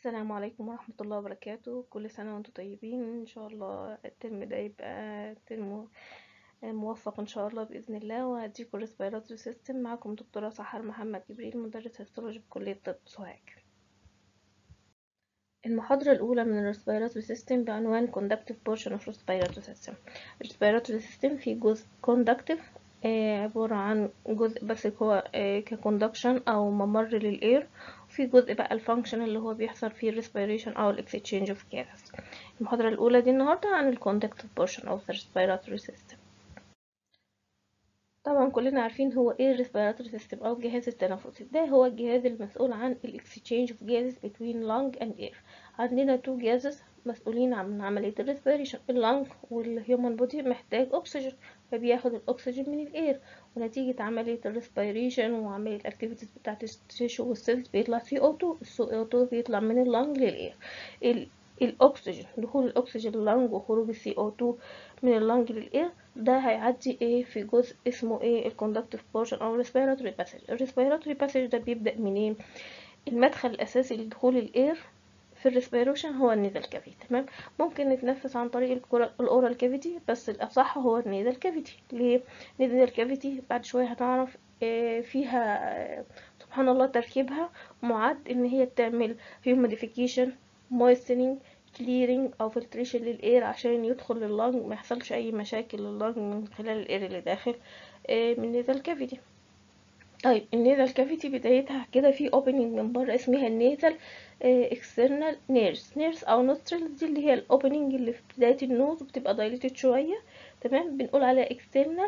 السلام عليكم ورحمة الله وبركاته كل سنة وانتم طيبين ان شاء الله الترم ده يبقى ترم موفق ان شاء الله بإذن الله وهديكم respiratory system معكم دكتورة سحر محمد جبريل مدرس هيستولوجي بكلية طب سوهاج المحاضرة الأولى من ال respiratory system بعنوان conductive portion of respiratory system respiratory system في جزء conductive آه عبارة عن جزء بس هو آه ككوندكشن أو ممر للإير وفي جزء بقى الفانكشن اللي هو بيحصل فيه الريسبيريشن أو الاكسشينج اوف gases المحاضرة الأولى دي النهاردة عن الكوندكتيف بورشن أو respiratory system طبعا كلنا عارفين هو ايه الريسبيراتوري سيستم او الجهاز التنفسي ده هو الجهاز المسؤول عن الاكسشينج اوف gases between lung and air عندنا تو gases مسؤولين عن عملية الريسبيريشن اللنج والهيومن بودي محتاج اكسجين فبياخد الاكسجين من الاير ونتيجة عملية الريسبيريشن وعملية الاكتيفيتيز بتاعت التيشو والسيلز بيطلع CO2 ال CO2 بيطلع من اللنج للاير الاكسجين دخول الاكسجين لللنج وخروج ال CO2 من اللنج للاير ده هيعدي ايه في جزء اسمه ايه الكوندكتيف بورشن او الريسبيراتوري باسج الريسبيراتوري باسج ده بيبدأ منين المدخل الاساسي لدخول الاير في الريسبيريشن هو النيزل كافيتي تمام ممكن نتنفس عن طريق الاورال كافيتي بس الاصح هو النيزل كافيتي ليه النيزل كافيتي بعد شويه هنعرف فيها سبحان الله تركيبها معد ان هي تعمل هيوميديفيكيشن مويستنينج كليرنج او فلتريشن للاير عشان يدخل لللنج ما يحصلش اي مشاكل لللنج من خلال الاير اللي داخل من النيزل كافيتي طيب النيزل كافيتي بدايتها كده في اوبننج من بره اسمها النيزل اكسترنال نيرس نيرس او نوستريل دي اللي هي الاوبننج اللي في بدايه النوز بتبقى دايليتد شويه تمام بنقول عليها اكسترنال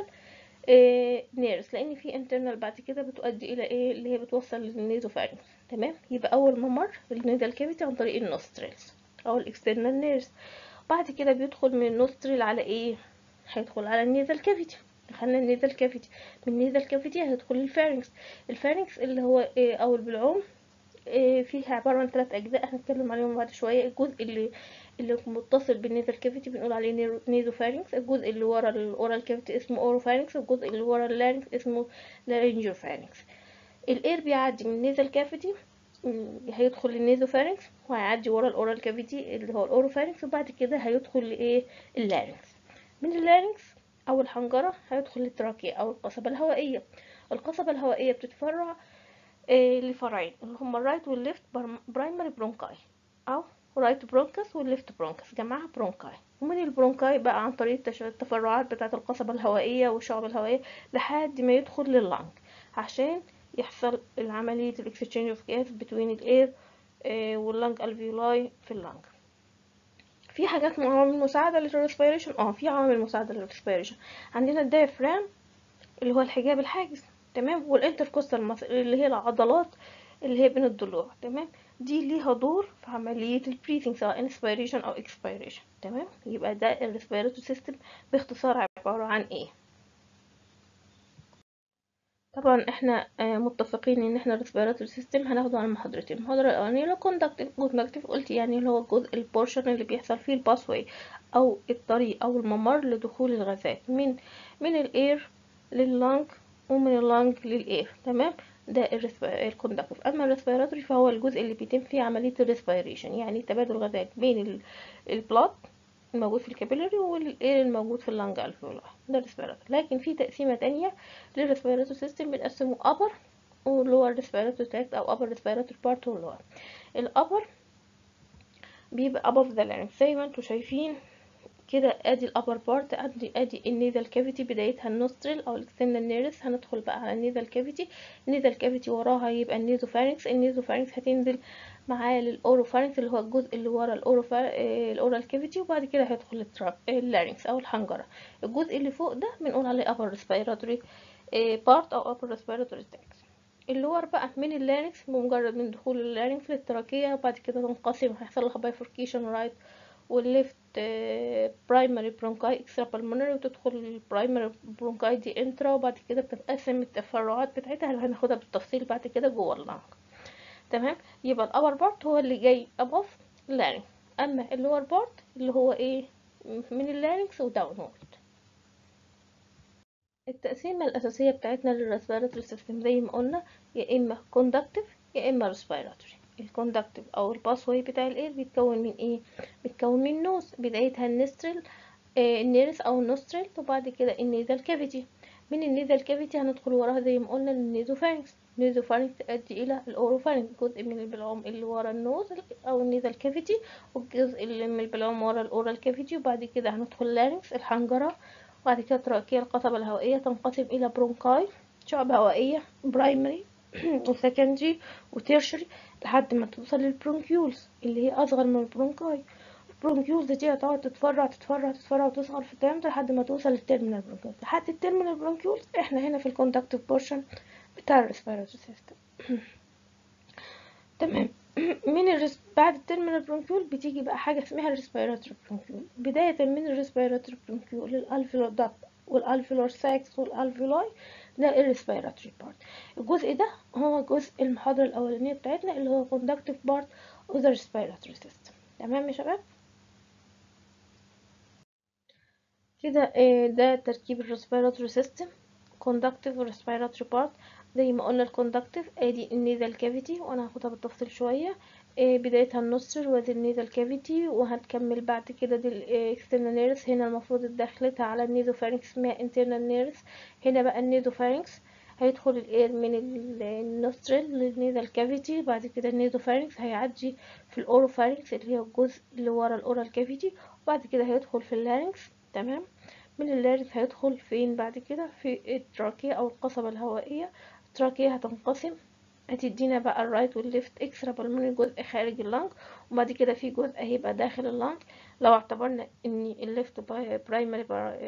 نيرس لان في انترنال بعد كده بتؤدي الى ايه اللي هي بتوصل للنيزوفارنكس تمام يبقى اول ممر النيزل كافيتي عن طريق النوستريلز او الاكسترنال نيرس بعد كده بيدخل من النوستريل على ايه هيدخل على النيزل كافيتي دخلنا النيزل كافيتي من النيزل كافيتي هتدخل الفارنكس الفارنكس اللي هو إيه او البلعوم إيه فيها عبارة عن ثلاث أجزاء هنتكلم عليهم بعد شوية الجزء اللي اللي متصل بالنيزل كافيتي بنقول عليه نيزو فارنكس الجزء اللي ورا الأورال كافيتي اسمه أورو فارنكس الجزء اللي ورا اللارنكس اسمه لارنجو فارنكس الاير بيعدي من النيزل كافيتي هيدخل النيزو فارنكس وهيعدي ورا الأورال كافيتي اللي هو الأورو فارنكس وبعد كده هيدخل لإيه اللارنكس من اللارنكس او الحنجرة هيدخل التراكية او القصبة الهوائية القصبة الهوائية بتتفرع إيه لفرعين اللي هما الرايت والليفت برايمري برونكاي او رايت برونكس والليفت برونكس جمعها برونكاي ومن البرونكاي بقى عن طريق التفرعات بتاعة القصبة الهوائية والشعب الهوائية لحد ما يدخل لللنج عشان يحصل عملية الاكسشينج اوف جاز بين الاير إيه واللنج الفيولاي في اللنج في حاجات عوامل مساعدة للريسبيريشن اه في عوامل مساعدة للريسبيريشن عندنا الدايفرام اللي هو الحجاب الحاجز تمام والانتركوستال اللي هي العضلات اللي هي بين الضلوع تمام دي ليها دور في عملية البريثنج سواء انسبيريشن او اكسبيريشن تمام يبقى ده الريسبيراتوري سيستم باختصار عبارة عن ايه طبعا احنا متفقين ان احنا الريسبيراتوري سيستم هناخده على محاضرتين المحاضره الاولانيه اللي كوندكتيف كوندكتيف قلت يعني اللي هو الجزء البورشن اللي بيحصل فيه الباسواي او الطريق او الممر لدخول الغازات من من الاير لللنج ومن اللنج للاير تمام ده الكوندكتيف اما الريسبيراتوري فهو الجزء اللي بيتم فيه عمليه الريسبيريشن يعني تبادل غازات بين البلاد الموجود في الكابيلاري والاير الموجود في اللنج الفيولاي ده الريسبيراتوري لكن في تقسيمه تانية للريسبيراتوري سيستم بنقسمه upper ولور ريسبيراتوري تراكت او upper ريسبيراتوري بارت ولور الابر بيبقى above the larynx زي ما انتم شايفين كده ادي الابر بارت ادي ادي النيزل كافيتي بدايتها النوستريل او الاكسترنال نيرس هندخل بقى على النيزل كافيتي النيزل كافيتي وراها يبقى النيزوفارنكس النيزوفارنكس هتنزل معاه للاوروفارنكس اللي هو الجزء اللي ورا الاوروفار الاورال كافيتي وبعد كده هيدخل التراك اللارنكس او الحنجره الجزء اللي فوق ده بنقول عليه upper respiratory بارت او upper respiratory tract اللور بقى من اللارنكس بمجرد من دخول اللارنكس للتراكية وبعد كده تنقسم هيحصل لها بايفوركيشن رايت والليفت برايمري برونكاي اكسترا بالمونري وتدخل البرايمري برونكاي دي انترا وبعد كده بتنقسم التفرعات بتاعتها اللي هناخدها بالتفصيل بعد كده جوه اللنج تمام يبقى الابر بارت هو اللي جاي ابوف اللارنكس اما اللور بارت اللي هو ايه من اللارنكس وداونورد التقسيمة الأساسية بتاعتنا للريسبيراتوري سيستم زي ما قلنا يا إما كوندكتيف يا إما ريسبيراتوري الكوندكتيف او الباسواي بتاع الاير بيتكون من ايه بيتكون من نوز بدايتها النسترل آه النيرس او النوسترل وبعد كده النيزل كافيتي من النيزل كافيتي هندخل وراها زي ما قلنا النيزوفارنكس النيزوفارنكس تؤدي الى الاوروفارنكس جزء من البلعوم اللي ورا النوز او النيزل كافيتي والجزء اللي من البلعوم ورا الاورال كافيتي وبعد كده هندخل لارنكس الحنجره وبعد كده تراكية القصبة الهوائية تنقسم إلى برونكاي شعب هوائية برايمري وسكندري وتيرشري لحد ما توصل للبرونكيولز اللي هي أصغر من البرونكاي البرونكيولز دي هتقعد تتفرع تتفرع تتفرع وتصغر في الدايمتر لحد ما توصل للتيرمينال برونكيولز لحد التيرمينال برونكيولز احنا هنا في الكوندكتيف بورشن بتاع الريسبيراتوري سيستم تمام من الرس... بعد التيرمينال برونكيول بتيجي بقى حاجه اسمها الريسبيراتوري برونكيول بدايه من الريسبيراتوري برونكيول للالفيولار داكت والالفيولار ساكس والالفيولاي ده الريسبيراتوري بارت الجزء ده هو جزء المحاضره الاولانيه بتاعتنا اللي هو conductive part of the respiratory system تمام يا شباب كده ده تركيب الريسبيراتوري سيستم conductive respiratory part زي ما قلنا الكوندكتيف ادي النيزل كافيتي وانا هاخدها بالتفصيل شويه آه بدايتها النوستر وادي النيزل كافيتي وهنكمل بعد كده دي الاكسترنال نيرس هنا المفروض اتدخلتها على النيزوفارنكس اسمها انترنال نيرس هنا بقى النيزوفارنكس هيدخل الاير من النوسترل للنيزل كافيتي بعد كده النيزوفارنكس هيعدي في الاوروفارنكس اللي هي الجزء اللي ورا الاورال كافيتي وبعد كده هيدخل في اللارنكس تمام من اللارنكس هيدخل فين بعد كده في التراكية او القصبة الهوائية التراكية هتنقسم هتدينا بقى الرايت والليفت اكسترا بالمونري جزء خارج اللنج وبعد كده في جزء هيبقى داخل اللنج لو اعتبرنا ان الليفت برايمري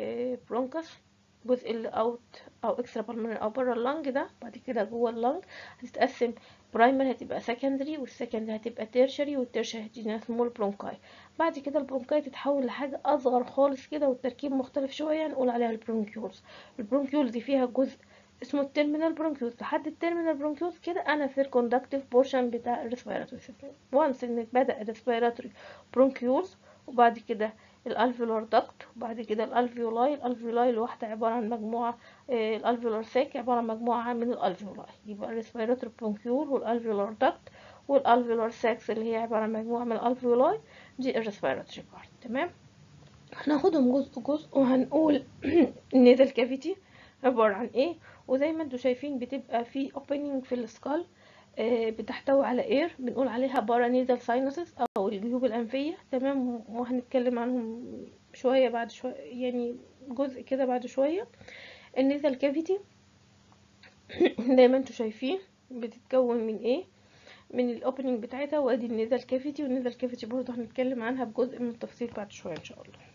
برونكس جزء اللي اوت او اكسترا بالمونري او بره اللنج ده بعد كده جوه اللنج هتتقسم برايمري هتبقى سكندري والسكندري هتبقى تيرشري والتيرشري هتدينا سمول برونكاي بعد كده البرونكاي تتحول لحاجه اصغر خالص كده والتركيب مختلف شويه نقول عليها البرونكيولز البرونكيولز دي فيها جزء اسمه التيرمينال برونكيوز لحد التيرمينال برونكيوز كده انا في الكوندكتيف بورشن بتاع الريسبيراتوري سيستم وانس ان بدا الريسبيراتوري برونكيوز وبعد كده الالفيولار داكت وبعد كده الالفيولاي الالفيولاي الواحده عباره عن مجموعه آه الالفيولار ساك عباره عن مجموعه من الالفيولاي يبقى الريسبيراتوري برونكيول والالفيولار داكت والالفيولار ساكس اللي هي عباره عن مجموعه من الالفيولاي دي الريسبيراتوري بارت تمام هناخدهم جزء جزء وهنقول النيزل كافيتي عبارة عن ايه وزي ما انتوا شايفين بتبقى في opening في السكال آه بتحتوي على اير بنقول عليها بارانيزال ساينوسز او الجيوب الانفيه تمام وهنتكلم عنهم شويه بعد شويه يعني جزء كده بعد شويه النيزل كافيتي زي ما انتوا شايفين بتتكون من ايه من الاوبننج بتاعتها وادي النيزل كافيتي والنيزل كافيتي برضه هنتكلم عنها بجزء من التفصيل بعد شويه ان شاء الله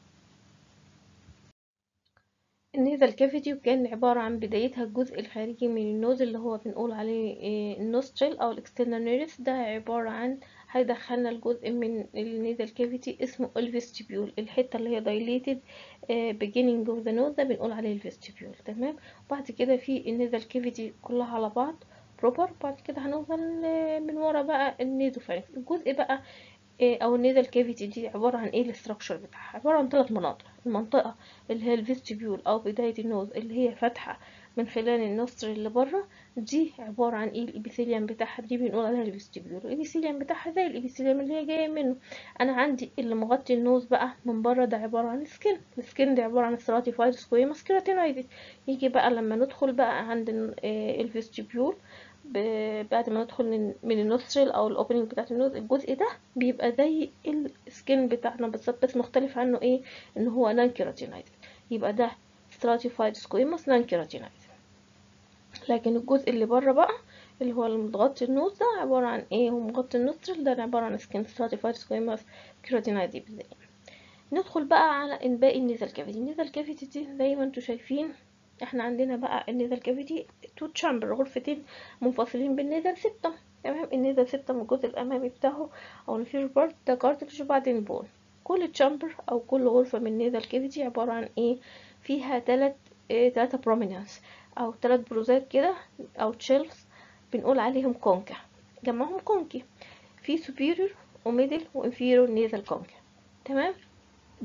النيزل كافيتي وكان عبارة عن بدايتها الجزء الخارجي من النوز اللي هو بنقول عليه النوستريل او الاكسترنال نيرس ده عبارة عن هيدخلنا الجزء من النيزل كافيتي اسمه الفيستيبيول الحتة اللي هي دايليتد beginning of the nose ده بنقول عليه الفيستيبيول تمام وبعد كده في النيزل كافيتي كلها على بعض بروبر بعد كده هنوصل من ورا بقى النيزوفارنكس الجزء بقى او النيزل كافيتي دي عباره عن ايه الاستراكشر بتاعها عباره عن ثلاث مناطق المنطقه اللي هي الفيستيبيول او بدايه النوز اللي هي فاتحه من خلال النوستر اللي بره دي عباره عن ايه الابيثيليوم بتاعها دي بنقول عليها الفيستيبيول الابيثيليوم بتاعها زي الابيثيليوم اللي هي جايه منه انا عندي اللي مغطي النوز بقى من بره ده عباره عن السكين السكين دي عباره عن ستراتيفايد سكويموس كيراتينايزد يجي بقى لما ندخل بقى عند الفيستيبيول بعد ما ندخل من النوستريل او الاوبننج بتاعت النوز الجزء ده بيبقى زي السكين بتاعنا بالظبط بس مختلف عنه ايه ان هو نان كيراتينايزد يبقى ده stratified squamous نان كيراتينايزد لكن الجزء اللي بره بقى اللي هو المتغطي النوز ده عبارة عن ايه هو مغطي النوستريل ده عبارة عن سكين stratified squamous كيراتينايزد ندخل بقى على باقي النيزل كافيتي النيزل كافيتي دي زي ما انتوا شايفين احنا عندنا بقى النيزل كافيتي تو تشامبر غرفتين منفصلين بالنيزل سيبتم تمام النيزل سيبتم الجزء الامامي بتاعه او الانفيريور بارت ده كارتلج وبعدين بون كل تشامبر او كل غرفه من النيزل كافيتي عباره عن ايه فيها تلات ايه تلاتة برومينانس او تلات بروزات كده او تشيلفز بنقول عليهم كونكا جمعهم كونكي في superior وميدل وانفيريور نيزل كونكا تمام دي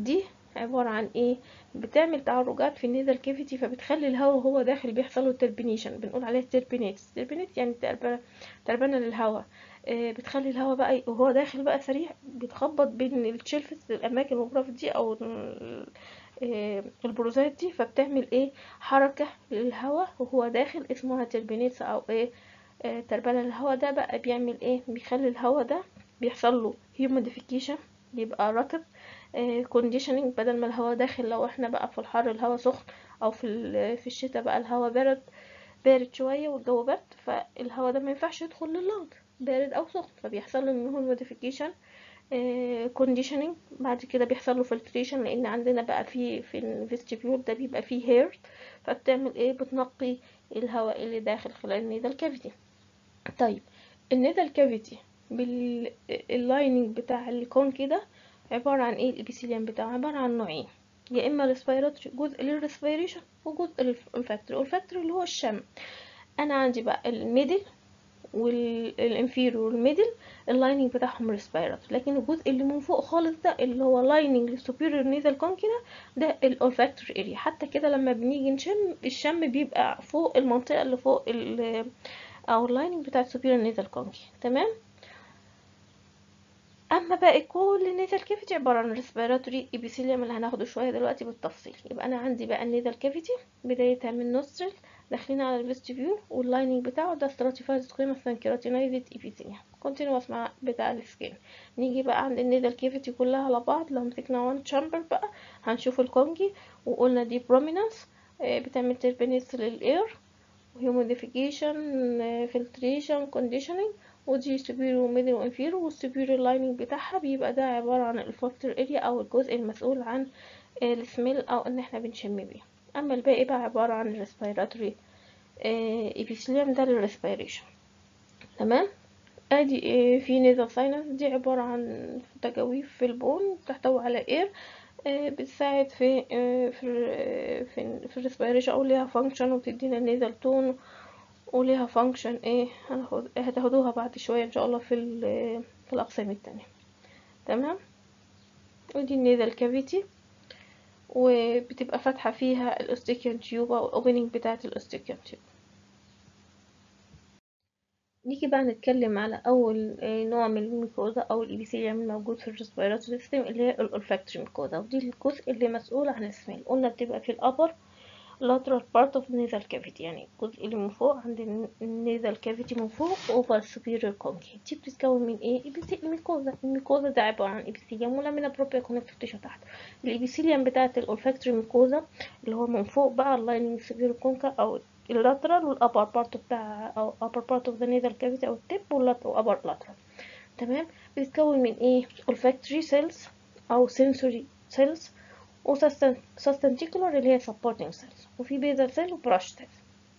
عبارة عن ايه بتعمل تعرجات في النيزل كيفيتي فبتخلي الهواء وهو داخل بيحصل له تربينيشن بنقول عليه تربينيت تربينيت يعني تربنة تربنة للهواء آه، بتخلي الهواء بقى وهو داخل بقى سريع بيتخبط بين الشلفس الاماكن المغرفة دي او ال- آه، البروزات دي فبتعمل ايه حركة للهواء وهو داخل اسمها تربينيتس او ايه آه، تربلة الهواء ده بقى بيعمل ايه بيخلي الهواء ده بيحصل له هيوميديفيكيشن يبقى رطب كونديشننج بدل ما الهواء داخل لو احنا بقى في الحر الهواء سخن او في ال- في الشتاء بقى الهواء بارد بارد شوية والجو برد فالهواء ده ما ينفعش يدخل لللنج بارد او سخن فبيحصل له منه موديفيكيشن كونديشننج بعد كده بيحصل له فلتريشن لان عندنا بقى في في الفيستيبيول ده بيبقى فيه هير فبتعمل ايه بتنقي الهواء اللي داخل خلال النيزل كافيتي طيب النيزل كافيتي باللايننج بتاع الكون كده عبارة عن ايه الابيثيليوم بتاعه عبارة عن نوعين يا اما ريسبيراتوري جزء للريسبيريشن وجزء للفاكتوري الفاكتوري اللي هو الشم انا عندي بقى الميدل والانفيرور والميدل اللايننج بتاعهم ريسبيراتوري لكن الجزء اللي من فوق خالص ده اللي هو لايننج للسوبيريور نيزل كون كده ده الاولفاكتوري اريا حتى كده لما بنيجي نشم الشم بيبقى فوق المنطقة اللي فوق ال او اللايننج بتاع السوبيريور نيزل كونكي تمام اما باقي كل النيزل كافيتي عباره عن ريسبيراتوري ابيثيليوم اللي هناخده شويه دلوقتي بالتفصيل يبقى انا عندي بقى النيزل كافيتي بدايتها من نوسترل داخلين على الفيستيبيول واللايننج بتاعه ده ستراتيفايد سكويموس كيراتينايزد ابيثيليوم كونتينوس مع بتاع السكين نيجي بقى عند النيزل كافيتي كلها على بعض لو مسكنا وان تشامبر بقى هنشوف الكونجي وقلنا دي برومينانس بتعمل تربينيس للاير هيوميديفيكيشن فلتريشن كونديشننج ودي سوبيريور وميدل وانفيريور والسوبيريور لايننج بتاعها بيبقى ده عبارة عن الفاكتور اريا او الجزء المسؤول عن السميل او ان احنا بنشم بيه اما الباقي بقى عبارة عن الريسبيراتوري ابيثيليوم ده للريسبيريشن تمام ادي آه، في نيزل ساينس دي عبارة عن تجاويف في البون تحتوي على اير بتساعد في آه، في ال- في في الريسبيريشن او ليها فانكشن وتدينا النيزل تون وليها فانكشن ايه هناخد هتاخدوها بعد شوية ان شاء الله في ال- في الاقسام التانية تمام ودي النيزل كافيتي وبتبقى فاتحة فيها الاستيكيون تيوب او الاوبننج بتاعة الاستيكيون تيوب نيجي بقى نتكلم على اول آه، نوع من الميكوزا او الابيثيليوم الموجود في الريسبيراتوري سيستم اللي هي الاولفاكتوري ميكوزا ودي الجزء اللي مسؤول عن السميل قلنا بتبقى في الابر lateral part of nasal cavity يعني الجزء اللي من فوق عند النيزل كافيتي من فوق over superior concha دي بتتكون من ايه إبيثي- الميكوزا الميكوزا ده عبارة عن ابيثيليوم ولامينا بروبيا كونكتيف تيشو تحت الابيثيليوم بتاعة الاولفاكتوري ميكوزا اللي هو من فوق بقى اللايننج superior كونكا او اللاترال والابر بارت بتاع او upper part of the nasal cavity او التب والابر lateral تمام بتتكون من ايه olfactory cells او sensory cells وسستنتيكولار اللي هي supporting cells وفي بيزل سيل وبراش سيل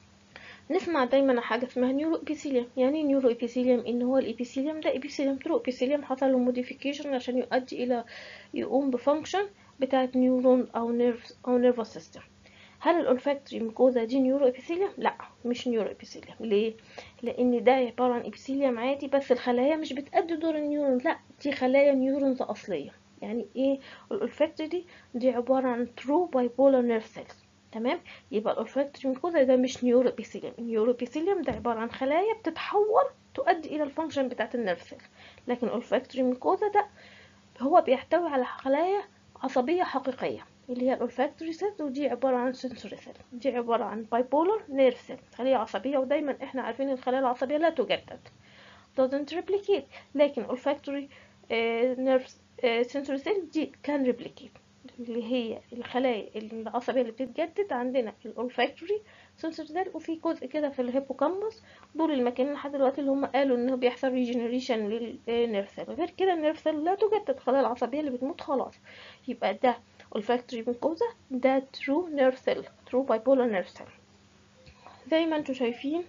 نسمع دايما عن حاجه اسمها نيورو ابيثيليوم يعني ايه نيورو ابيثيليوم ان هو الابيثيليوم ده ابيثيليوم ترو ابيثيليوم حصل له موديفيكيشن عشان يؤدي الى يقوم بفانكشن بتاعه نيورون او نيرف او نيرفس سيستم هل الاولفاكتوري ميكوزا دي نيورو ابيثيليوم لا مش نيورو ابيثيليوم ليه لان ده عباره عن ابيثيليوم عادي بس الخلايا مش بتأدي دور النيورون لا دي خلايا نيورونز اصليه يعني ايه الاولفاكتوري دي دي عباره عن ترو بايبولار نيرف سيلز تمام يبقى الاولفاكتوري ميكوزا ده مش نيورو ابيثيليوم النيورو ابيثيليوم ده عباره عن خلايا بتتحول تؤدي الى الفانكشن بتاعه النيرف سيل لكن الاولفاكتوري ميكوزا ده هو بيحتوي على خلايا عصبيه حقيقيه اللي هي الاولفاكتوري سيلز ودي عباره عن سنسوري سيل دي عباره عن بايبولار نيرف سيل خليه عصبيه ودايما احنا عارفين الخلايا العصبيه لا تجدد doesn't replicate لكن olfactory nerve sensory cell دي can replicate اللي هي الخلايا العصبية اللي بتتجدد عندنا الأولفاكتوري سنسور سيل وفي جزء كده في الهيبوكامبس دول المكانين لحد دلوقتي اللي هم قالوا انه بيحصل ريجنريشن للنيرف سيل غير كده النيرف سيل لا تجدد الخلايا العصبية اللي بتموت خلاص يبقى ده olfactory mucosa ده true nerve cell true bipolar nerve cell زي ما انتوا شايفين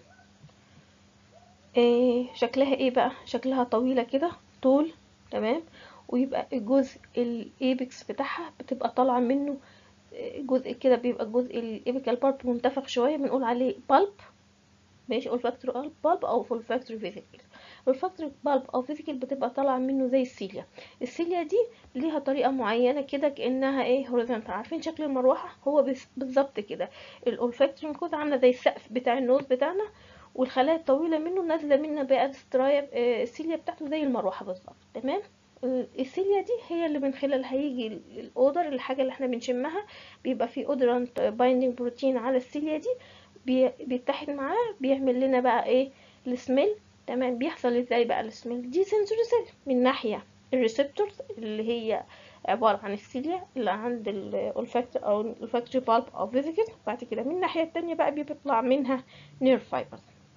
إيه شكلها ايه بقى شكلها طويلة كده طول تمام ويبقى الجزء الايبكس بتاعها بتبقى طالعة منه جزء كده بيبقى الجزء الايبيكال بارت منتفخ شوية بنقول عليه بالب ماشي olfactory بالب او olfactory vesicle الفاكتوري بالب او فيزيكال بتبقى طالعه منه زي السيليا السيليا دي ليها طريقه معينه كده كانها ايه هوريزونتال عارفين شكل المروحه هو بس- بالظبط كده الاولفاكتوري ميكوزا عامله زي السقف بتاع النوز بتاعنا والخلايا الطويله منه نازله منها بقى سترايب آه، السيليا بتاعته زي المروحه بالظبط تمام ال- السيليا دي هي اللي من خلالها هيجي ال- الاودر الحاجه اللي احنا بنشمها بيبقى في اودرانت بايندينج بروتين على السيليا دي بي- بيتحد معاه بيعمل لنا بقى ايه السميل تمام بيحصل ازاي بقى السميل دي سنسوري سيل من ناحيه الريسبتورز اللي هي عبارة عن السيليا اللي عند الأولفاكتوري أو الأولفاكتوري بالب أو فيزيكال بعد كده من الناحية التانية بقى بيطلع منها نيرف فايبرز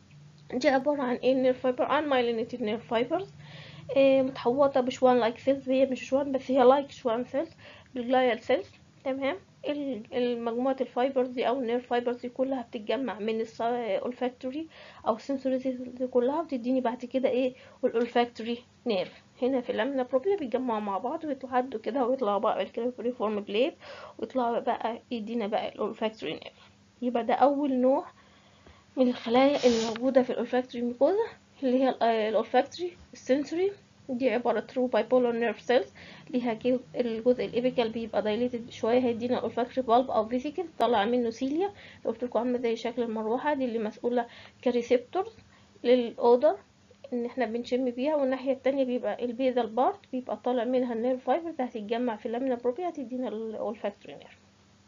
دي عبارة عن ايه نيرف فايبر عن مايلينيتد نيرف فايبرز إيه متحوطة بشوان لايك سيلز هي مش شوان بس هي لايك شوان سيلز بالجلايال سيلز تمام ال- المجموعة الفايبرز دي او النيرف فايبرز دي كلها بتتجمع من الأولفاكتوري او السنسوري دي كلها بتديني بعد كده ايه الأولفاكتوري نيرف هنا في اللامينا بروبيا بيتجمعوا مع بعض ويتعدوا كده ويطلعوا بقى الكريفورم بليد ويطلعوا بقى يدينا بقى الأولفاكتوري نيرف يبقى ده أول نوع من الخلايا اللي موجودة في الأولفاكتوري ميكوزا اللي هي الأولفاكتوري السنسوري دي عبارة ترو بايبولار نيرف سيلز ليها كده الجزء الإيبيكال بيبقى دايليتد شوية هيدينا الأولفاكتوري بالب أو فيسيكل طالع منه سيليا لو قلت لكم عاملة زي شكل المروحة دي اللي مسؤولة كريسبتورز للأودر ان احنا بنشم بيها والناحية التانية بيبقى البيزال بارت بيبقى طالع منها النيرف فايبرز هتتجمع في اللامينا بروبيا هتدينا الأولفاكتوري نيرف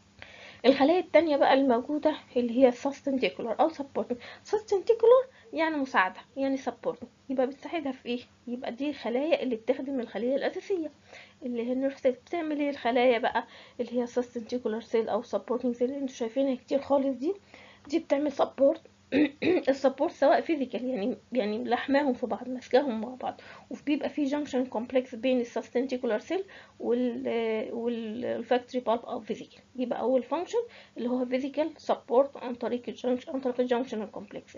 الخلايا التانية بقى الموجودة اللي هي سستنتيكولار أو سبورتنج سستنتيكولار يعني مساعدة يعني سبورتنج يبقى بتساعدها في ايه يبقى دي الخلايا اللي بتخدم الخلية الأساسية اللي هي النيرف سيل بتعمل ايه الخلايا بقى اللي هي سستنتيكولار سيل أو سبورتنج سيل انتوا شايفينها كتير خالص دي دي بتعمل سبورت السبورت سواء فيزيكال يعني يعني لحماهم في بعض ماسكاهم مع بعض وبيبقى في جنكشن كومبلكس بين السستنتيكولار سيل وال والفاكتوري بالب او فيزيكال يبقى اول فانكشن اللي هو فيزيكال سبورت عن طريق الجنكشن عن طريق الجنكشن كومبلكس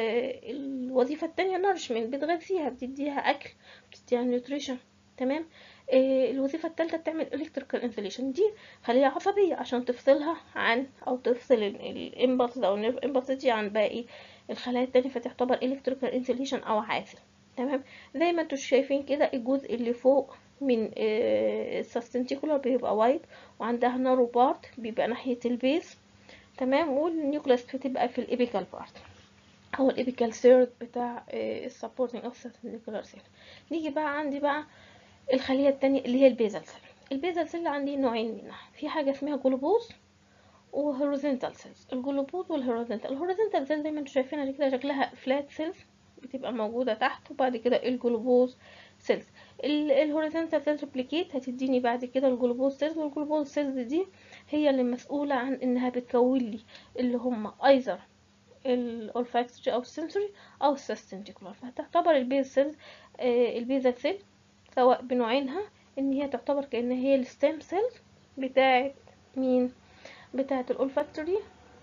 الوظيفه الثانيه نارشمنت بتغذيها بتديها اكل بتديها نيوتريشن تمام آه، الوظيفة الثالثة بتعمل electrical insulation دي خلية عصبية عشان تفصلها عن أو تفصل الإمبلس أو النيرف إمبلس دي عن باقي الخلايا التانية فتعتبر electrical insulation أو عازل تمام زي ما انتوا شايفين كده الجزء اللي فوق من السستنتيكولار بيبقى وايت وعندها نارو بارت بيبقى ناحية البيز تمام والنيوكلاس بتبقى في الإيبيكال بارت هو الإيبيكال سيرد بتاع السبورتنج أوف سستنتيكولار سيل نيجي بقى عندي بقى الخلية التانية اللي هي البيزل سيل البيزل سيل عندي نوعين منها في حاجة اسمها جلوبوز وهوريزونتال سيلز الجلوبوز والهوريزونتال الهوريزونتال سيل زي ما انتوا شايفينها كده شكلها فلات سيلز بتبقى موجودة تحت وبعد كده الجلوبوز سيلز الهوريزونتال سيلز ريبليكيت هتديني بعد كده الجلوبوز سيلز والجلوبوز سيلز دي هي اللي مسؤولة عن انها بتكون لي اللي هم ايزر الاولفاكتوري او السنسوري او السستنتيكولار فهتعتبر البيز سيلز آه البيزل سيل سواء بنوعينها ان هي تعتبر كأن هي الستيم سيلز بتاعة مين بتاعة الاولفاكتوري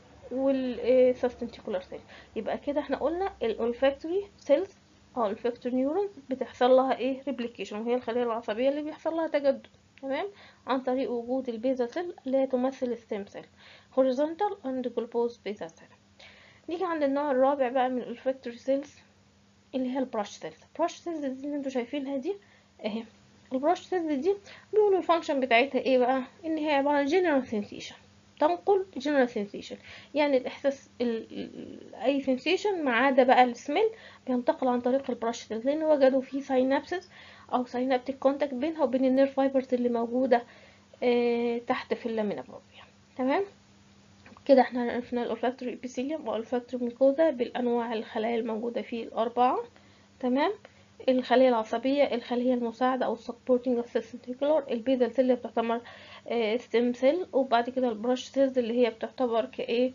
والسستنتيكولار سيل يبقى كده احنا قلنا الاولفاكتوري سيلز او الفاكتور نيورونز بتحصل لها ايه ريبليكيشن وهي الخليه العصبيه اللي بيحصل لها تجدد تمام عن طريق وجود البيزا سيل اللي هي تمثل الستيم سيل هوريزونتال اند جلوبوز بيزا سيل نيجي عند النوع الرابع بقى من الفاكتوري سيلز اللي هي البراش سيلز البراش سيلز دي اللي انتوا شايفينها دي اهي البراش سيلز دي بيقولوا الفانكشن بتاعتها ايه بقى ان هي عباره عن جنرال سensation تنقل جنرال سensation يعني الاحساس ال ال اي سensation ما عدا بقى السميل بينتقل عن طريق البراش سيلز لان وجدوا فيه ساينابسز او ساينابتيك كونتاكت بينها وبين النير فايبرز اللي موجوده اه تحت في اللامينا بروبيا تمام كده احنا عرفنا الاولفاكتوري ابيثيليوم والاولفاكتوري ميكوزا بالانواع الخلايا الموجوده فيه الاربعه تمام الخلية العصبية الخلية المساعدة أو supporting of testicular البيزل سيل اللي بتعتبر ستيم سيل وبعد كده البراش سيلز اللي هي بتعتبر كايه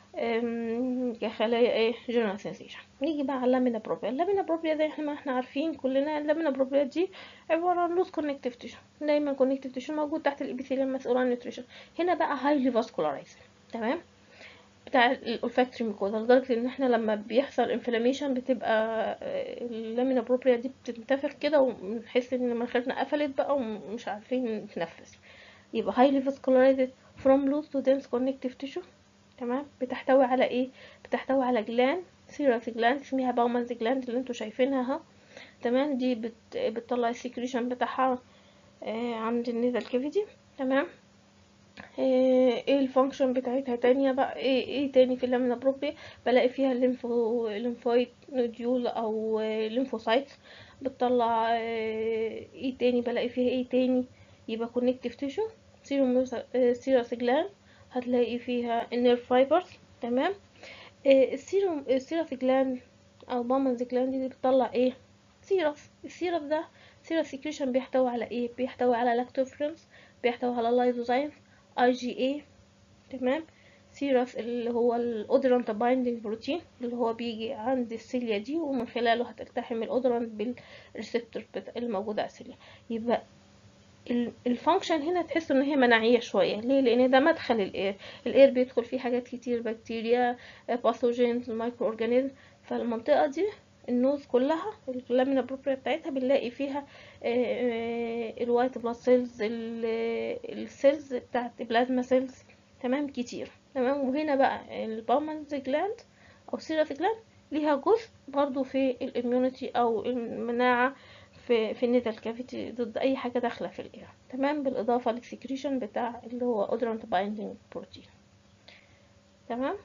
كخلايا ايه جنرال سنسيشن نيجي بقى على اللامينا بروبريا اللامينا بروبريا زي ما احنا عارفين كلنا اللامينا بروبريا دي عبارة عن لوز كونكتيف تيشو دايما كونكتيف تيشو موجود تحت الابيثيليوم مسؤول عن النيوتريشن هنا بقى هايلي فاسكولارايز تمام بتاع الاولفاكتوري ميكوزا لدرجه ان احنا لما بيحصل انفلاميشن بتبقى اللامينا بروبريا دي بتنتفخ كده ونحس ان مناخيرنا قفلت بقى ومش عارفين نتنفس يبقى highly vascularized from loose to dense connective tissue تمام بتحتوي على ايه بتحتوي على جلاند سيرس جلاند اسمها باومانز جلاند اللي انتوا شايفينها اهو تمام دي بت... بتطلع السكريشن بتاعها آه عند النيزل كافيتي تمام ايه الفانكشن بتاعتها تانية بقى ايه ايه تاني في اللامينا بروبري بلاقي فيها الليمفو ليمفويد نوديول او ليمفوسايت بتطلع ايه تاني بلاقي فيها ايه تاني يبقى كونكتيف تيشو سيروم سيروس جلاند هتلاقي فيها النيرف فايبرز تمام السيروم السيروس جلاند او بامنز جلاند دي بتطلع ايه سيرس السيرس ده سيرس سكريشن بيحتوي على ايه بيحتوي على لاكتوفرنس بيحتوي على لايزوزايمز اي جي اي تمام سيرس اللي هو الاودرانت بايندينج بروتين اللي هو بيجي عند السيليا دي ومن خلاله هتلتحم الاودرانت بالريسبتور الموجودة على السيليا يبقى الفانكشن هنا تحس ان هي مناعيه شويه ليه لان ده مدخل الاير الاير بيدخل فيه حاجات كتير بكتيريا باثوجينز مايكرو اورجانيزم فالمنطقه دي النوز كلها اللامينا بروبريا بتاعتها بنلاقي فيها الوايت بلاد سيلز السيلز بتاعت بلازما سيلز تمام كتير تمام وهنا بقى البامنز جلاند او سيرس جلاند ليها جزء برضو في الاميونيتي او المناعه في في النيزل كافيتي ضد اي حاجه داخله في الاير تمام بالاضافه للسكريشن بتاع اللي هو اودرانت بايندينج بروتين تمام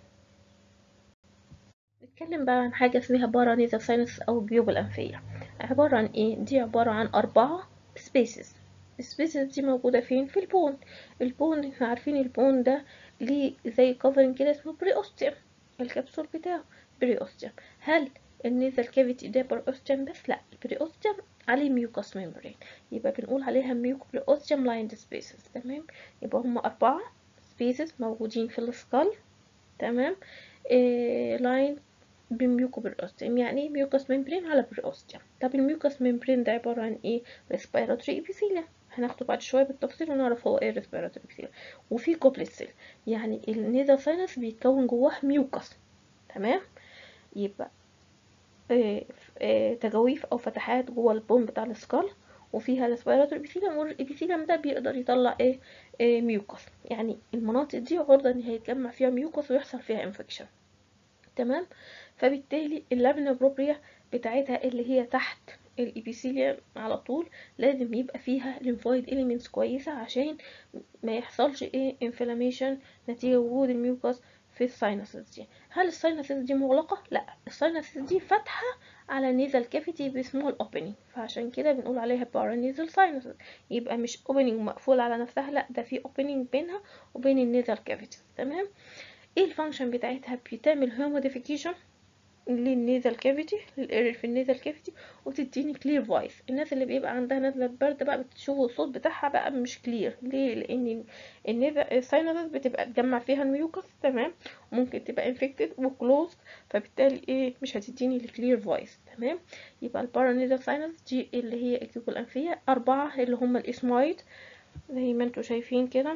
نتكلم بقى عن حاجه اسمها بارانيزال ساينس او الجيوب الانفيه عباره عن ايه دي عباره عن اربعه سبيسز السبيسز دي موجوده فين في البون البون احنا عارفين البون ده ليه زي كفرنج كده اسمه بريوستيوم الكبسول بتاعه بريوستيوم هل النيزل كافيتي ده بريوستيوم بس لا البريوستيوم عليه ميوكاس ميمبرين يبقى بنقول عليها ميوك بريوستيوم لايند سبيسز تمام يبقى هما أربعة سبيسز موجودين في السكال تمام إيه لاين بميوكو بريوستيوم يعني ايه ميوكاس ميمبرين على بريوستيوم طب الميوكاس ميمبرين ده عبارة عن ايه ريسبيراتوري ابيثيليا هناخده بعد شويه بالتفصيل ونعرف هو ايه الريسبيراتوري ابيثيليا وفي كوبلت سيل يعني النيزل ساينس بيتكون جواه ميوكاس تمام يبقى إيه إيه تجاويف او فتحات جوه البون بتاع السكال وفيها الاسبيراتور ابيثيليوم والابيثيليوم ده بيقدر يطلع ايه, إيه ميوكس يعني المناطق دي عرضة ان هيتجمع فيها ميوكس ويحصل فيها انفكشن تمام فبالتالي اللامينا بروبريا بتاعتها اللي هي تحت الابيثيليوم على طول لازم يبقى فيها ليمفويد اليمنتس كويسه عشان ما يحصلش ايه انفلاميشن نتيجه وجود الميوكس في الساينسز دي هل الساينسز دي مغلقه لا الساينسز دي فاتحه على نيزل كافيتي بسمول اوبننج فعشان كده بنقول عليها بارانيزل ساينسز يبقى مش اوبننج مقفول على نفسها لا ده في اوبننج بينها وبين النيزل كافيتي تمام ايه الفانكشن بتاعتها بتعمل هيوموديفيكيشن للنيزل كافيتي للاير في النيزل كافيتي وتديني كلير فويس الناس اللي بيبقى عندها نزله برد بقى بتشوفوا الصوت بتاعها بقى مش كلير ليه لان النيزل الساينسز بتبقى تجمع فيها الميوكس تمام وممكن تبقى انفكتد وكلوز فبالتالي ايه مش هتديني الكلير فويس تمام يبقى البارانيزل ساينس دي اللي هي الكيوب الانفيه اربعه اللي هم الاسمايد زي ما انتوا شايفين كده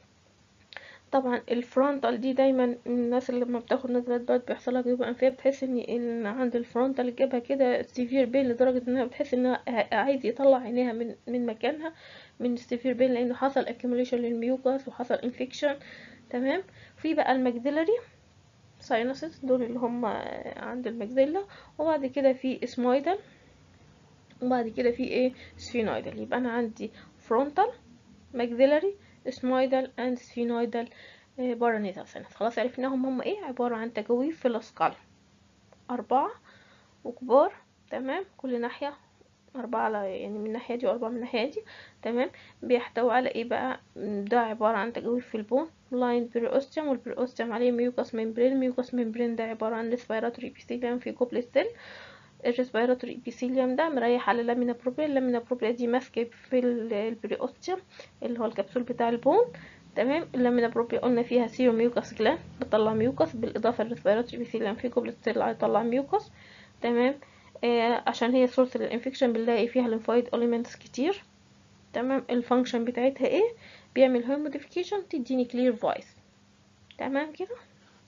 طبعا الفرونتال دي دايما الناس اللي لما بتاخد نزلة برد بيحصلها جيوب انفيه بتحس ان ان عند الفرونتال الجبهه كده سيفير بين لدرجه انها بتحس انها عايز يطلع عينيها من من مكانها من السيفير بين لانه حصل اكيميليشن للميوكاس وحصل انفكشن تمام في بقى المجدلري ساينسز دول اللي هم عند المجدلة وبعد كده في اسمويدال وبعد كده في ايه سفينويدال يبقى انا عندي فرونتال مجدلري اسمويدال اند سفينويدال بارانيزال سينس خلاص عرفناهم هم ايه عبارة عن تجاويف في الاسكال أربعة وكبار تمام كل ناحية أربعة على يعني من الناحية دي وأربعة من الناحية دي تمام بيحتوي على ايه بقى ده عبارة عن تجاويف في البون لاين بريوستيوم والبريوستيوم عليه ميوكاس ممبرين الميوكاس ممبرين ده عبارة عن ريسبيراتوري ابيثيليوم في كوبلت سيل الريسبيراتوري ابيثيليوم ده مريح على لامينا بروبريا اللامينا بروبريا دي ماسكه في البريوستيوم اللي هو الكبسول بتاع البون تمام اللامينا بروبريا قلنا فيها سيرو ميوكاس جلاند بتطلع ميوكاس بالاضافه للريسبيراتوري ابيثيليوم في كوبلت سيل هيطلع ميوكاس تمام آه عشان هي سورس للانفكشن بنلاقي فيها ليمفويد اليمنتس كتير تمام الفانكشن بتاعتها ايه بيعمل هيموديفيكيشن تديني كلير فويس تمام كده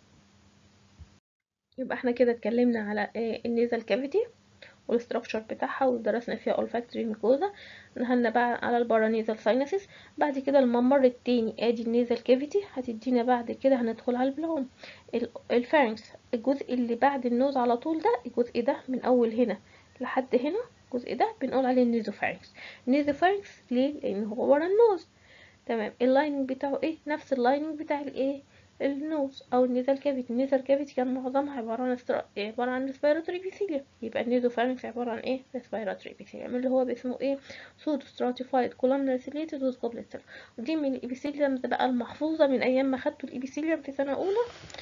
يبقى احنا كده اتكلمنا على ايه النيزل كافيتي والاستراكشر بتاعها ودرسنا فيها olfactory mucosa نهلنا بقى على البارانيزال ساينسز بعد كده الممر التاني ادي النيزل كافيتي هتدينا بعد كده هندخل على البلوم الفارنكس الجزء اللي بعد النوز على طول ده الجزء ده من اول هنا لحد هنا الجزء ده بنقول عليه النيزوفارينكس النيزوفارينكس ليه لان هو ورا النوز تمام اللايننج بتاعه ايه نفس اللايننج بتاع الايه النوز او النيزل كافيتي النيزل كافيتي كان معظمها عباره عن استر... عباره عن ريسبيراتوري بيثيليوم يبقى النيزوفارينكس عباره عن ايه ريسبيراتوري بيثيليوم اللي هو باسمه ايه سودو ستراتيفايد كولامنر سيليتد وذ جوبلت ودي من الابيثيليوم بقى المحفوظه من ايام ما خدتوا الابيثيليوم في سنه اولى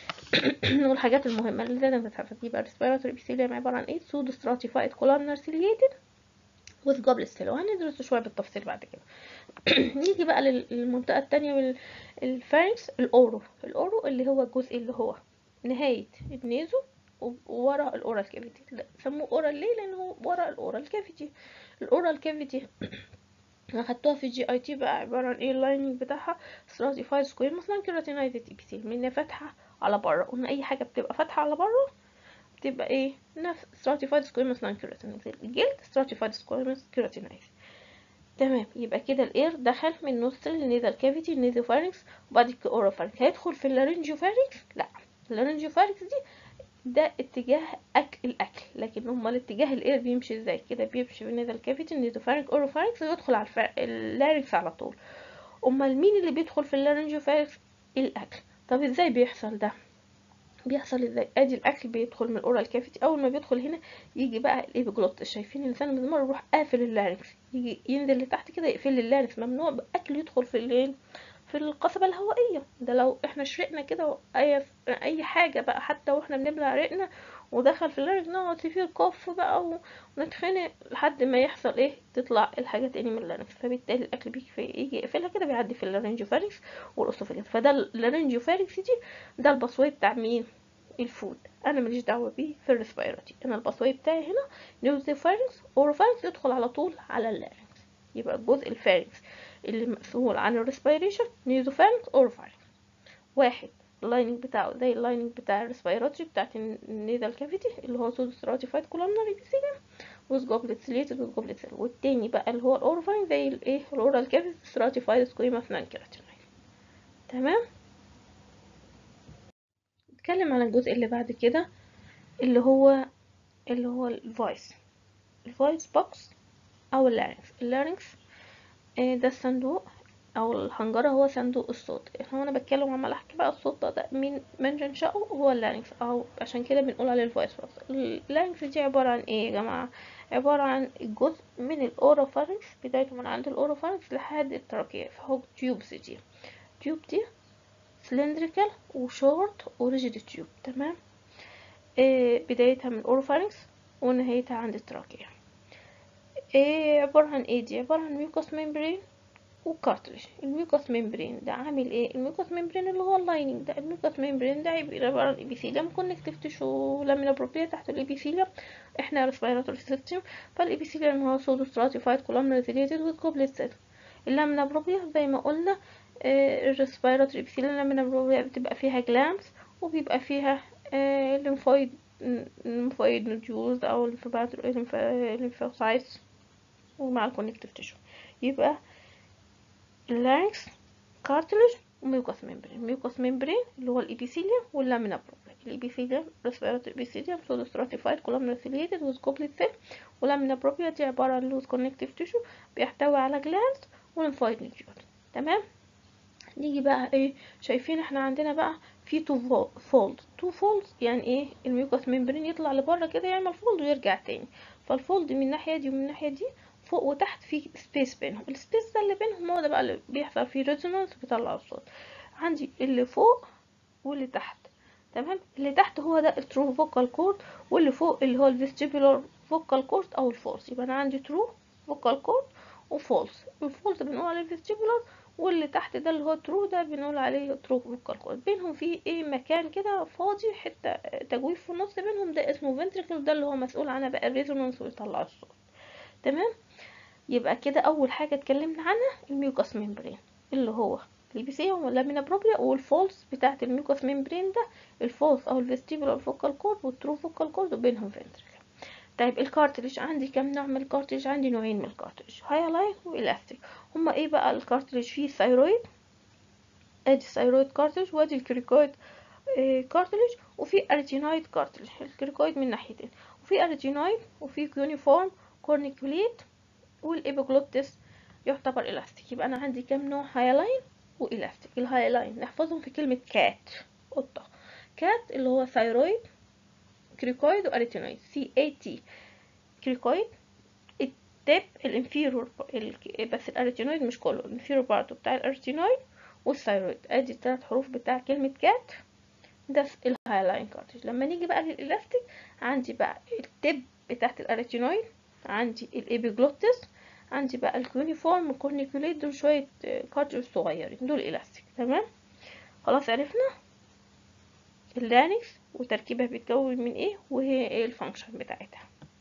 والحاجات المهمه اللي لازم تتحفظ يبقى ريسبيراتوري بيثيليوم عباره عن ايه سودو ستراتيفايد كولامنر سيليتد وذ جوبلت سيل وهندرسه شويه بالتفصيل بعد كده نيجي بقى للمنطقه الثانيه من الفارنكس الاورو الاورو اللي هو الجزء اللي هو نهايه النيزو وورا الاورال كافيتي سموه اورال ليه لان هو ورا الاورال كافيتي الاورال كافيتي اخدتوها في جي اي تي بقى عباره عن ايه اللايننج بتاعها ستراتيفايد سكوير مثلا كيراتينايزد ابيثيل من فاتحه على بره قلنا اي حاجه بتبقى فاتحه على بره بتبقى ايه نفس stratified squamous non keratinized الجلد stratified squamous keratinized تمام يبقى كده الاير دخل من نص النيزل كافيتي النيزوفارينكس وبعد كده اورافارينكس هيدخل في اللارنجيوفارينكس لا اللارنجيوفارينكس دي ده اتجاه اكل الاكل لكن امال اتجاه الاير بيمشي ازاي كده بيمشي في النيزل كافيتي النيزوفارينك اورافارينكس ويدخل على الفر... اللارنكس على طول امال مين اللي بيدخل في اللارنجيوفارينكس الاكل طب ازاي بيحصل ده بيحصل ازاي ادي الاكل بيدخل من الاورال كافيتي اول ما بيدخل هنا يجي بقى الابيجلوت شايفين اللسان المزمار يروح قافل اللارنكس يجي ينزل لتحت كده يقفل اللارنكس ممنوع باكل يدخل في الايه في القصبة الهوائية ده لو احنا شرقنا كده اي اي حاجة بقى حتى واحنا بنبلع رقنا ودخل في اللارنكس نقعد فيه الكف بقى ونتخنق لحد ما يحصل ايه تطلع الحاجات تاني من اللارنكس فبالتالي الاكل بيجي يجي يقفلها كده بيعدي في اللارنجيوفارينكس والاسوفيجاس فده اللارنجيوفارينكس دي ده البصوي بتاع مين الفود انا ماليش دعوه بيه في الريسبيراتي انا البصوي بتاعي هنا نيوزيفارينكس اوروفارينكس يدخل على طول على اللارنكس يبقى الجزء الفارنكس اللي مسؤول عن الريسبيريشن نيوزوفارنكس اوروفارنكس واحد اللايننج بتاعه زي اللايننج بتاع الريسبيراتوري بتاعت النيزل كافيتي اللي هو سودو ستراتيفايد كولومناري ابيثيليوم وذ جوبلت سيليتد وذ جوبلت سيل والتاني بقى اللي هو الاوروفارنكس زي الايه الاورال كافيتي ستراتيفايد سكويماس نان كيراتينايز تمام نتكلم عن الجزء اللي بعد كده اللي هو اللي هو الفويس الفويس بوكس او اللارنكس اللارنكس ده الصندوق او الحنجره هو صندوق الصوت هو انا بتكلم عمال احكي بقى الصوت ده, ده مين من منشأه هو اللارنكس او عشان كده بنقول عليه الفويس بوكس اللارنكس دي عباره عن ايه يا جماعه عباره عن جزء من الاوروفارنكس بدايته من عند الاوروفارنكس لحد التراكية فهو تيوبس دي تيوب دي سلندريكال وشورت وريجيد تيوب تمام إيه بدايتها من الاوروفارنكس ونهايتها عند التراكية إيه عبارة عن ايه دي عبارة عن ميوكوس ميمبرين وكارتلج الميوكوس ميمبرين ده عامل ايه الميوكوس ميمبرين اللي هو اللايننج ده الميوكوس ميمبرين ده عبارة عن ابيثيليوم كونكتيف تيشو لامينا بروبريا تحت الابيثيليوم احنا ريسبيراتوري سيستم فالابيثيليوم هو سودو ستراتيفايد كولومنر ريليتد وذ جوبلت سيل اللامينا بروبريا زي ما قلنا الريسبيراتوري ابيثيليوم اللامينا بروبريا بتبقى فيها جلامس وبيبقى فيها الليمفويد الليمفويد نوديولز او الليمفوسايتس ومع الكونكتيف تيشو يبقى اللارنكس كارتلج وميوكوس ميمبرين الميوكوس ميمبرين اللي هو الابيثيليوم واللامينا بروبريا الابيثيليوم ريسبيراتوري ابيثيليوم سودو ستراتيفايد كولومنر سيليتد وذ جوبلت سيل واللامينا بروبريا دي عبارة عن لوز كونكتيف تيشو بيحتوي على جلاند وليمفويد نوديول تمام نيجي بقى ايه شايفين احنا عندنا بقى في تو فولد تو فولد يعني ايه الميوكوس ميمبرين يطلع لبره كده يعمل فولد ويرجع تاني فالفولد من الناحيه دي ومن الناحيه دي فوق وتحت في سبيس بينهم السبيس ده اللي بينهم هو ده بقى اللي بيحصل فيه ريزونانس بيطلع الصوت عندي اللي فوق واللي تحت تمام اللي تحت هو ده الترو فوكال كورد واللي فوق اللي هو الفيستيبولار فوكال كورد او الفولس يبقى انا عندي ترو فوكال كورد وفولس الفولس بنقول عليه فيستيبولار واللي تحت ده اللي هو ترو ده بنقول عليه ترو فوكال كورد بينهم في ايه مكان كده فاضي حته تجويف في النص بينهم ده اسمه فنتريكل ده اللي هو مسؤول عنها بقى الريزونانس ويطلع الصوت تمام يبقى كده اول حاجه اتكلمنا عنها الميوكوس ميمبرين اللي هو البيسيوم واللامينا بروبريا والفولس بتاعه الميوكوس ميمبرين ده الفولس او الفيستيبولار فوكال كورد والترو فوكال كورد وبينهم فنتريكل طيب الكارتريج عندي كام نوع من الكارتريج عندي نوعين من الكارتريج هايلاين والاستيك هما ايه بقى الكارتريج فيه ثايرويد ادي الثايرويد كارتريج وادي الكريكويد إيه كارتريج وفي ارجينايد كارتريج الكريكويد من ناحيتين وفي ارجينايد وفي كيونيفورم كورنيكوليت والإبيجلوتس يعتبر إلاستيك يبقى أنا عندي كام نوع هايلاين وإلاستيك الهايلاين نحفظهم في كلمة كات قطة كات اللي هو ثايرويد كريكويد وأريتينويد سي اي تي كريكويد التب الانفيرور بس الأريتينويد مش كله الانفيرور بارت بتاع الأريتينويد والثايرويد ادي التلات حروف بتاع كلمة كات ده الهايلاين كارتج لما نيجي بقى للإلاستيك عندي بقى التب بتاعت الأريتينويد عندي الإبيجلوتس عندي بقى الكونيفورم والكورنيكوليت دول شوية كارتج صغيرين دول إلاستيك تمام خلاص عرفنا اللانكس وتركيبها بيتكون من ايه وهي ايه الفانكشن بتاعتها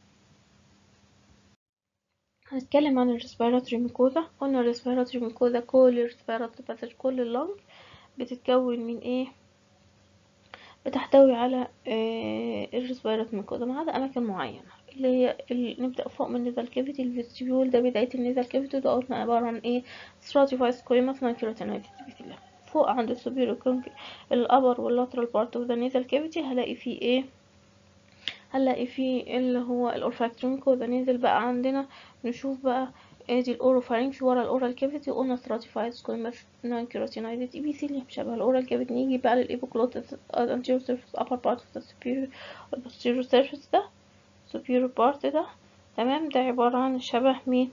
هنتكلم عن الريسبيراتوري ميكوزا قلنا الريسبيراتوري ميكوزا كل الريسبيراتوري باسج كل اللنج بتتكون من ايه بتحتوي على آه الريسبيراتوري ميكوزا ما عدا اماكن معينه اللي هي اللي نبدا فوق من النيزل كافيتي الفيستيبيول ده بدايه النيزل كافيتي ده قلنا عباره عن ايه ستراتيفايد سكويماس نانكيروتينايتس ابيثيليوم فوق عند السوبيريور كونكي الابر واللاترال بارت اوف ذا نيزل كافيتي هلاقي فيه ايه هنلاقي فيه اللي هو الاورفاكتوري ميكوزا ننزل بقى عندنا نشوف بقى ادي الاوروفارينكس ورا الاورال كافيتي قلنا ستراتيفايد سكويماس نون كيروتينايزد ابيثيليوم شبه الاورال كافيتي نيجي بقى للايبوكلوتس anterior surface upper part of the superior posterior surface ده superior part ده تمام ده عبارة عن شبه مين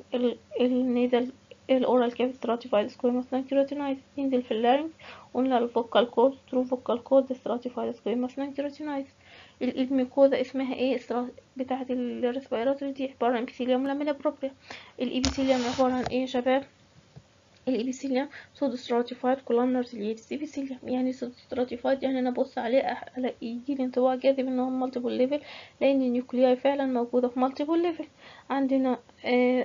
النيزل الاورال كافيتي ستراتيفايد سكويماس نون كيروتينايزد ينزل في اللارنكس قلنا الفوكال كود ترو فوكال كود ستراتيفايد سكويماس نون كيروتينايزد الميكوزا اسمها ايه بتاعة الريسبيراتوري دي عبارة عن ابيثيليوم لامينا بروبريا الابيثيليوم عبارة عن ايه يا شباب الابيثيليوم سودو ستراتيفايد كولامنر سيليتس ابيثيليوم يعني سودو ستراتيفايد يعني انا ابص عليه الاقي يجيلي انطباع جاذب ان هو مالتيبل ليفل لان النيوكلياي فعلا موجودة في مالتيبل ليفل عندنا آه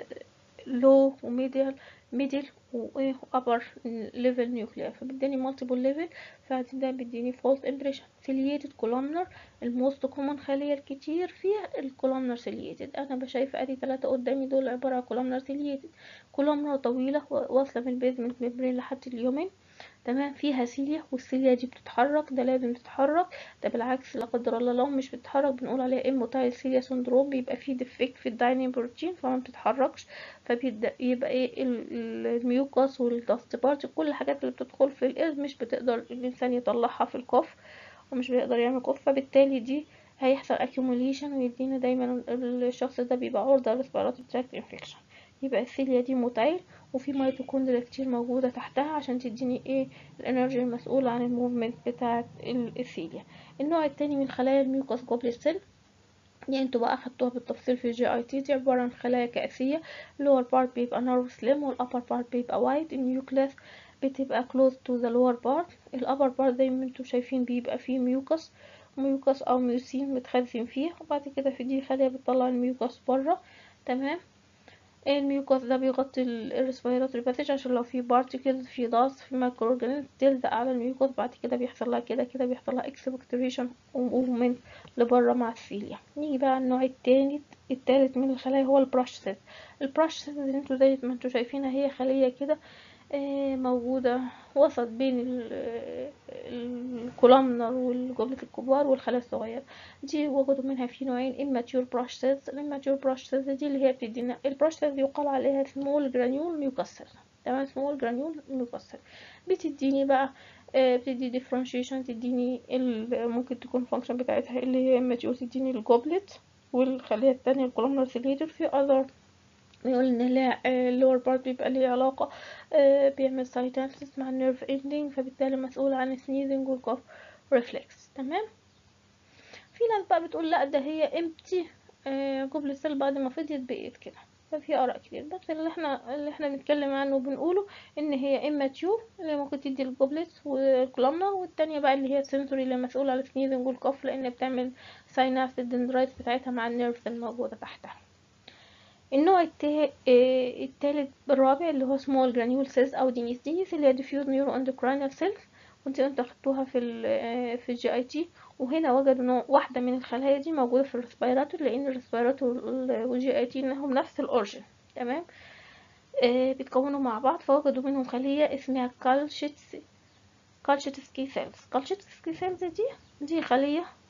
لو وميديال ميدل وايه upper level nuclear فبيديني multiple level فبعدين ده بيديني false impression ciliated columnar الموست كومن خلية الكتير فيها الكولومنر ciliated انا بشايفة ادي ثلاثة قدامي دول عبارة عن columnar ciliated كولومنر طويلة واصلة من البيزمنت ممبرين لحد اليومين تمام فيها سيليا والسيليا دي بتتحرك ده لازم تتحرك ده بالعكس لا قدر الله لو مش بتتحرك بنقول عليها اموتايل سيليا سندروم بيبقى فيه ديفكت في الداينين بروتين فما بتتحركش فبيبدا يبقى ايه الميوكاس والدست بارت كل الحاجات اللي بتدخل في الإذ مش بتقدر الانسان يطلعها في الكف ومش بيقدر يعمل كف فبالتالي دي هيحصل accumulation ويدينا دايما الشخص ده بيبقى عرضة respiratory tract infection يبقى السيليا دي موتايل وفي ميتوكوندريا كتير موجودة تحتها عشان تديني ايه الانرجي المسؤولة عن الموفمنت بتاعة السيليا النوع التاني من خلايا الميوكاس جوبلت سيل دي انتوا بقى اخدتوها بالتفصيل في الجي اي تي دي عبارة عن خلايا كأسية اللور بارت بيبقى نارو سليم والابر بارت بيبقى وايد النيوكلاس بتبقى close to the lower part الابر بارت زي ما انتوا شايفين بيبقى فيه ميوكاس ميوكاس او ميوسين متخزن فيه وبعد كده في دي خلية بتطلع الميوكاس بره تمام الميوكاس ده بيغطي الريسبيراتوري باسج عشان لو في بارتيكلز في داس في مايكرو اورجانيزم تلزق على الميوكاس بعد كده بيحصل لها كده كده بيحصل لها اكسبكتوريشن وموفمنت لبره مع السيليا نيجي بقى النوع التاني التالت من الخلايا هو البراش سيل البراش سيل اللي انتوا زي ما انتوا شايفينها هي خلية كده موجودة وسط بين الكولامنر والجبلة الكبار والخلايا الصغيرة دي وجدوا منها في نوعين immature brush cells الاماتيور brush cells دي اللي هي بتدينا البراش cells يقال عليها small granule mucus تمام small granule mucus بتديني بقى بتدي differentiation تديني ممكن تكون function بتاعتها اللي هي immature تديني الجوبلت والخلية التانية الكولامنر سيليتر في other بيقول ان لها اللور بارت بيبقى ليه علاقة بيعمل سايتانسيس مع النيرف اندنج فبالتالي مسؤول عن السنيزنج والكوف ريفلكس تمام في ناس بقى بتقول لا ده هي امتي جبل السيل بعد ما فضيت بقيت كده ففي اراء كتير بس اللي احنا اللي احنا بنتكلم عنه وبنقوله ان هي اماتيور اللي ممكن تدي الجوبلت والكولامنا والتانية بقى اللي هي السنسوري اللي مسؤولة عن السنيزنج والكوف لان بتعمل ساينابس الدندرايتس بتاعتها مع النيرفز الموجودة تحتها النوع التالت الرابع اللي هو small granule cells او دينيس دينيس اللي هي diffuse neuroendocrine cells وانت انتوا اخدتوها في ال في الجي اي تي وهنا وجدوا نوع واحدة من الخلايا دي موجودة في الريسبيراتور لان الريسبيراتور والجي اي تي انهم نفس الاورجن تمام آه بيتكونوا مع بعض فوجدوا منهم خلية اسمها كالشيتس كالشيتسكي سيلز كالشيتسكي سيلز دي دي خلية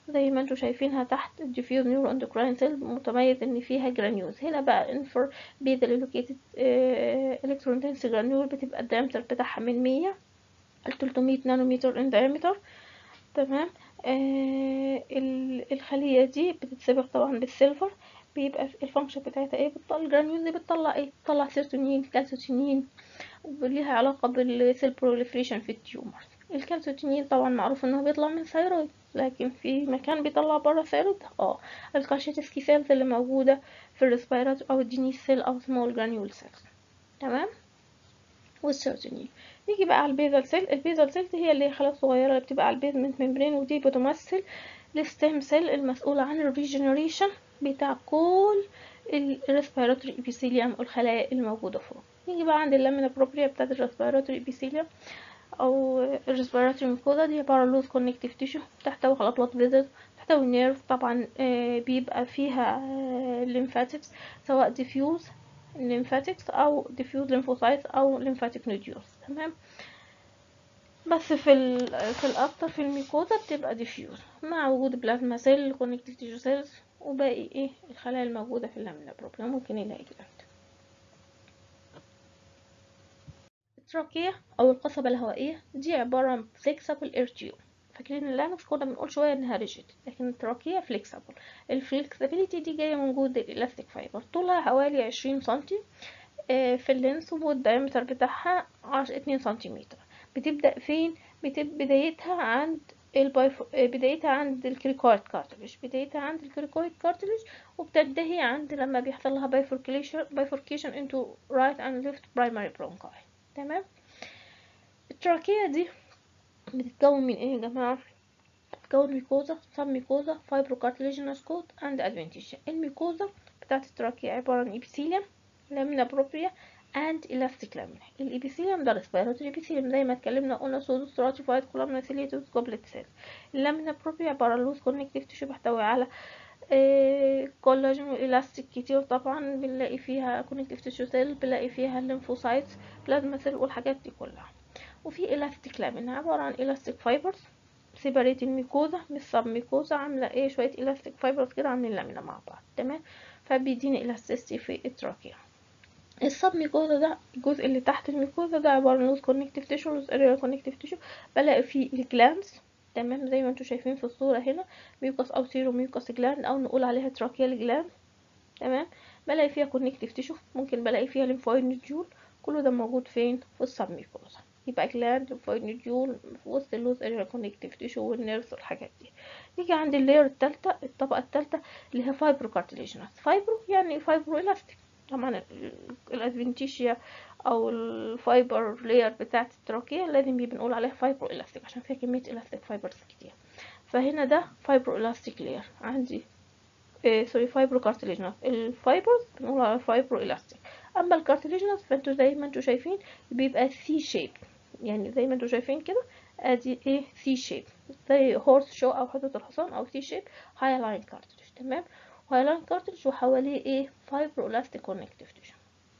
زي ما انتوا شايفينها تحت الديفيوز نيورو اندوكراين سيل متميز ان فيها جرانيولز هنا بقى انفر بيزل لوكيتد الكترون دنس جرانيول بتبقى الدايمتر بتاعها من 100 ل 300 نانومتر ان دايمتر تمام آه الخلية دي بتتسبق طبعا بالسيلفر بيبقى الفانكشن بتاعتها ايه بتطلع الجرانيول دي بتطلع ايه بتطلع سيرتونين كالسيتونين وليها علاقة بالسيل بروليفريشن في التيومر الكالسيتونين طبعا معروف انه بيطلع من ثايرويد لكن في مكان بيطلع بره ثايرويد اه الكاشيتسكي سيلز اللي موجودة في الريسبيرات او الدينيس سيل او سمول جرانيول سيلز تمام والسيرتونين نيجي بقى على البيزل سيل البيزل سيل هي اللي خلايا صغيرة اللي بتبقى على البيزمنت ممبرين ودي بتمثل الستيم سيل المسؤولة عن الريجنريشن بتاع كل الريسبيراتوري ابيثيليوم والخلايا الموجودة فوق نيجي بقى عند اللامينا بروبريا بتاعت الريسبيراتوري ابيثيليوم او الريسبيراتوري ميكوزا دي عبارة عن لوز كونكتيف تيشو تحتوي على بلاد فيزل تحتوي نيرف طبعا بيبقى فيها ليمفاتكس سواء ديفيوز ليمفاتكس او ديفيوز ليمفوسايتس او ليمفاتيك نوديولز تمام بس في ال في الاكتر في الميكوزا بتبقى ديفيوز مع وجود بلازما سيل كونكتيف تيشو سيلز وباقي ايه الخلايا الموجودة في اللامينا بروبريا ممكن يلاقي جلاند التراكية او القصبة الهوائية دي عبارة عن flexible air tube فاكرين اللانكس كنا بنقول شوية انها ريجيد لكن التراكية فليكسبل الفليكسبيليتي دي جاية من وجود الالاستيك فايبر طولها حوالي عشرين سنتي في اللينس والدايمتر بتاعها اتنين سنتيمتر بتبدأ فين بتبدأ بدايتها عند البايف... بدايتها عند الكريكويد كارتلج بدايتها عند الكريكويد كارتلج وبتنتهي عند لما بيحصل لها بايفوركيشن بايفوركيشن انتو رايت اند ليفت برايمري برونكاي تمام التراكية دي بتتكون من ايه يا جماعة بتتكون ميكوزا سب ميكوزا فايبروكارتليجينوس كوت اند ادفنتيشن الميكوزا بتاعت التراكية عبارة عن ابيثيليوم لامينا بروبريا اند الاستيك لامينا الابيثيليوم ده ريسبيراتوري ابيثيليوم زي ما اتكلمنا قلنا سودو ستراتيفايد كولامنا سيليتوس جوبلت سيل اللامينا بروبريا عبارة عن لوز كونكتيف تيشو بيحتوي على إيه كولاجين والاستيك كتير طبعا بنلاقي فيها كونكتيف تيشو سيل بنلاقي فيها الليمفوسايتس بلازما سيل والحاجات دي كلها وفي الاستيك لامينا عبارة عن الاستيك فايبرز سيباريت الميكوزا من السب ميكوزا عاملة ايه شوية الاستيك فايبرز كده عاملين لامينا مع بعض تمام فبيدينا الاستيستي في التراكيا السب ميكوزا ده الجزء اللي تحت الميكوزا ده عبارة عن لوز كونكتيف تيشو لوز اريا كونكتيف تيشو بلاقي فيه الجلانس تمام زي ما انتوا شايفين في الصورة هنا ميوكس او سيرو ميوكس جلاند او نقول عليها تراكيال جلاند تمام بلاقي فيها كونكتيف تيشو ممكن بلاقي فيها ليمفويد نوديول كله ده موجود فين في السب ميكوزا يبقى جلاند ليمفويد نوديول في وسط اللوز اريا كونكتيف تيشو والنيرفز والحاجات دي نيجي عند اللاير التالتة الطبقة التالتة اللي هي فايبرو كارتليجينس فايبرو يعني فايبرو الاستيك طبعا الادفنتيشيا او الفايبر لاير بتاعت التراكية لازم بنقول عليها فايبرو الاستيك عشان فيها كمية الاستيك فايبرز كتير فهنا ده فايبرو الاستيك لاير عندي إيه سوري فايبرو كارتليجينس الفايبرز بنقول على فايبرو الاستيك اما الكارتليجينس فانتوا زي ما انتوا شايفين بيبقى سي شيب يعني زي ما انتوا شايفين كده ادي ايه سي شيب زي هورس شو او حدود الحصان او سي شيب هاي لاين كارتليج تمام هايلاين كارتلج وحواليه ايه فايبرو الاستيك كونكتيف تيشو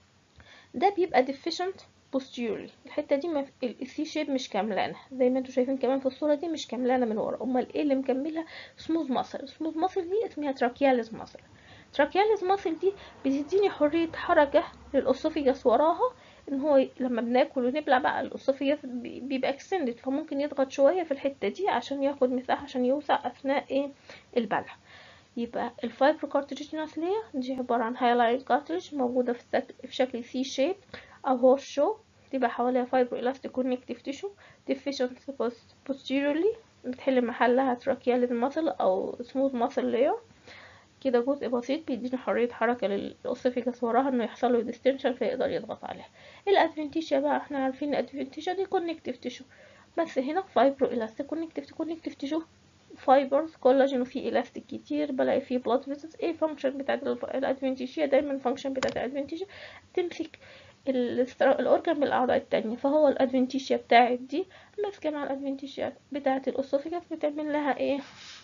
ده بيبقى deficient posteriorly الحته دي ما السي شيب مش كاملانه زي ما انتوا شايفين كمان في الصوره دي مش كاملانه من ورا امال ايه اللي مكملها سموث ماسل سموث ماسل دي اسمها تراكياليز ماسل تراكياليز ماسل دي بتديني حريه حركه للاسوفيجاس وراها ان هو لما بناكل ونبلع بقى الاسوفيجاس بيبقى اكستندد فممكن يضغط شويه في الحته دي عشان ياخد مساحه عشان يوسع اثناء ايه البلع يبقى الفايبرو كارتليجينس لير دي عبارة عن هايلاين كارتليج موجودة في, سك... في شكل سي شيب أو هورس شو تبقى حواليها فايبرو إلاستيك كونكتيف تيشو deficient posteriorly بتحل محلها تراكياليز ماسل أو سموث ماسل لير كده جزء بسيط بيدينا حرية حركة للأسوفيجاس وراها إنه يحصل له ديستنشن فيقدر يضغط عليها الأدفنتيشيا بقى احنا عارفين الأدفنتيشيا دي كونكتيف تيشو بس هنا فايبرو إلاستيك كونكتيف كونكتيف تيشو فايبرز كولاجين وفيه الاستيك كتير بلاقي فيه بلاد فيسلز ايه فانكشن بتاعت الادفنتيشيا دايما الفانكشن بتاعت الادفنتيشيا تمسك الاورجان بالاعضاء التانية فهو الادفنتيشيا بتاعت دي ماسكه مع الادفنتيشيا بتاعت الاسوفيجاس بتعمل لها ايه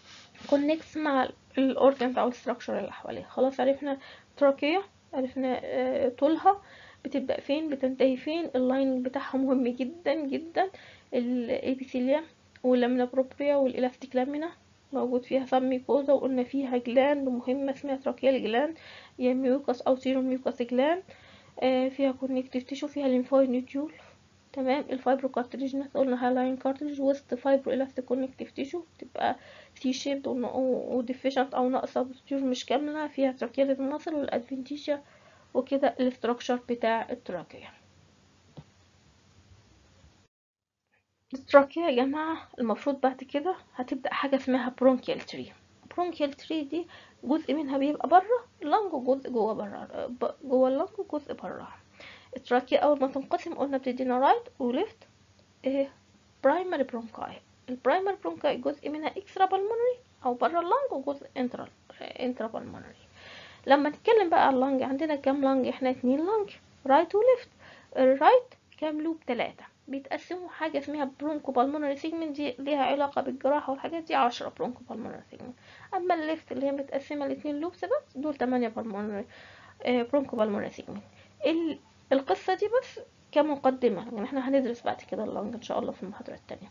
كونكس مع الاورجانز او الستراكشر اللي حواليها خلاص عرفنا تراكية عرفنا آه طولها بتبدأ فين بتنتهي فين اللاين بتاعها مهم جدا جدا الابيثيليوم واللامينا بروبريا والالاستيك لامينا موجود فيها سب ميكوزا وقلنا فيها جلاند مهمة اسمها تراكيال جلاند يا ميوكس أو سيرو ميوكس جلاند آه فيها كونكتيف تيشو فيها ليمفويد نيوديول تمام الفايبرو كارتريجنس قلنا هالاين كارتريج وسط فايبرو الاستيك كونكتيف تيشو تبقى سي شيبد وديفيشنت او ناقصه بوستير مش كامله فيها تراكيال المصل والادفنتيشيا وكده الاستراكشر بتاع التراكية التراكية يا جماعة المفروض بعد كده هتبدأ حاجة اسمها برونكيال تري برونكيال تري دي جزء منها بيبقى بره اللنج وجزء جوه بره جوه اللنج وجزء بره التراكية أول ما تنقسم قلنا بتدينا رايت وليفت ايه برايمري برونكاي البرايمري برونكاي جزء منها اكسترا بالمونري أو بره اللنج وجزء انترا انترا بالمونري لما نتكلم بقى على اللنج عندنا كام لنج احنا اتنين لنج رايت وليفت الرايت كام لوب تلاتة بيتقسموا حاجة اسمها برونكو بالمونري سيجمنت دي ليها علاقة بالجراحة والحاجات دي عشرة برونكو بالمونري سيجمنت أما الليفت اللي هي متقسمة لاتنين لوبس بس دول تمانية بالمونري آه برونكو بالمونري سيجمنت القصة دي بس كمقدمة لأن احنا هندرس بعد كده اللنج إن شاء الله في المحاضرة التانية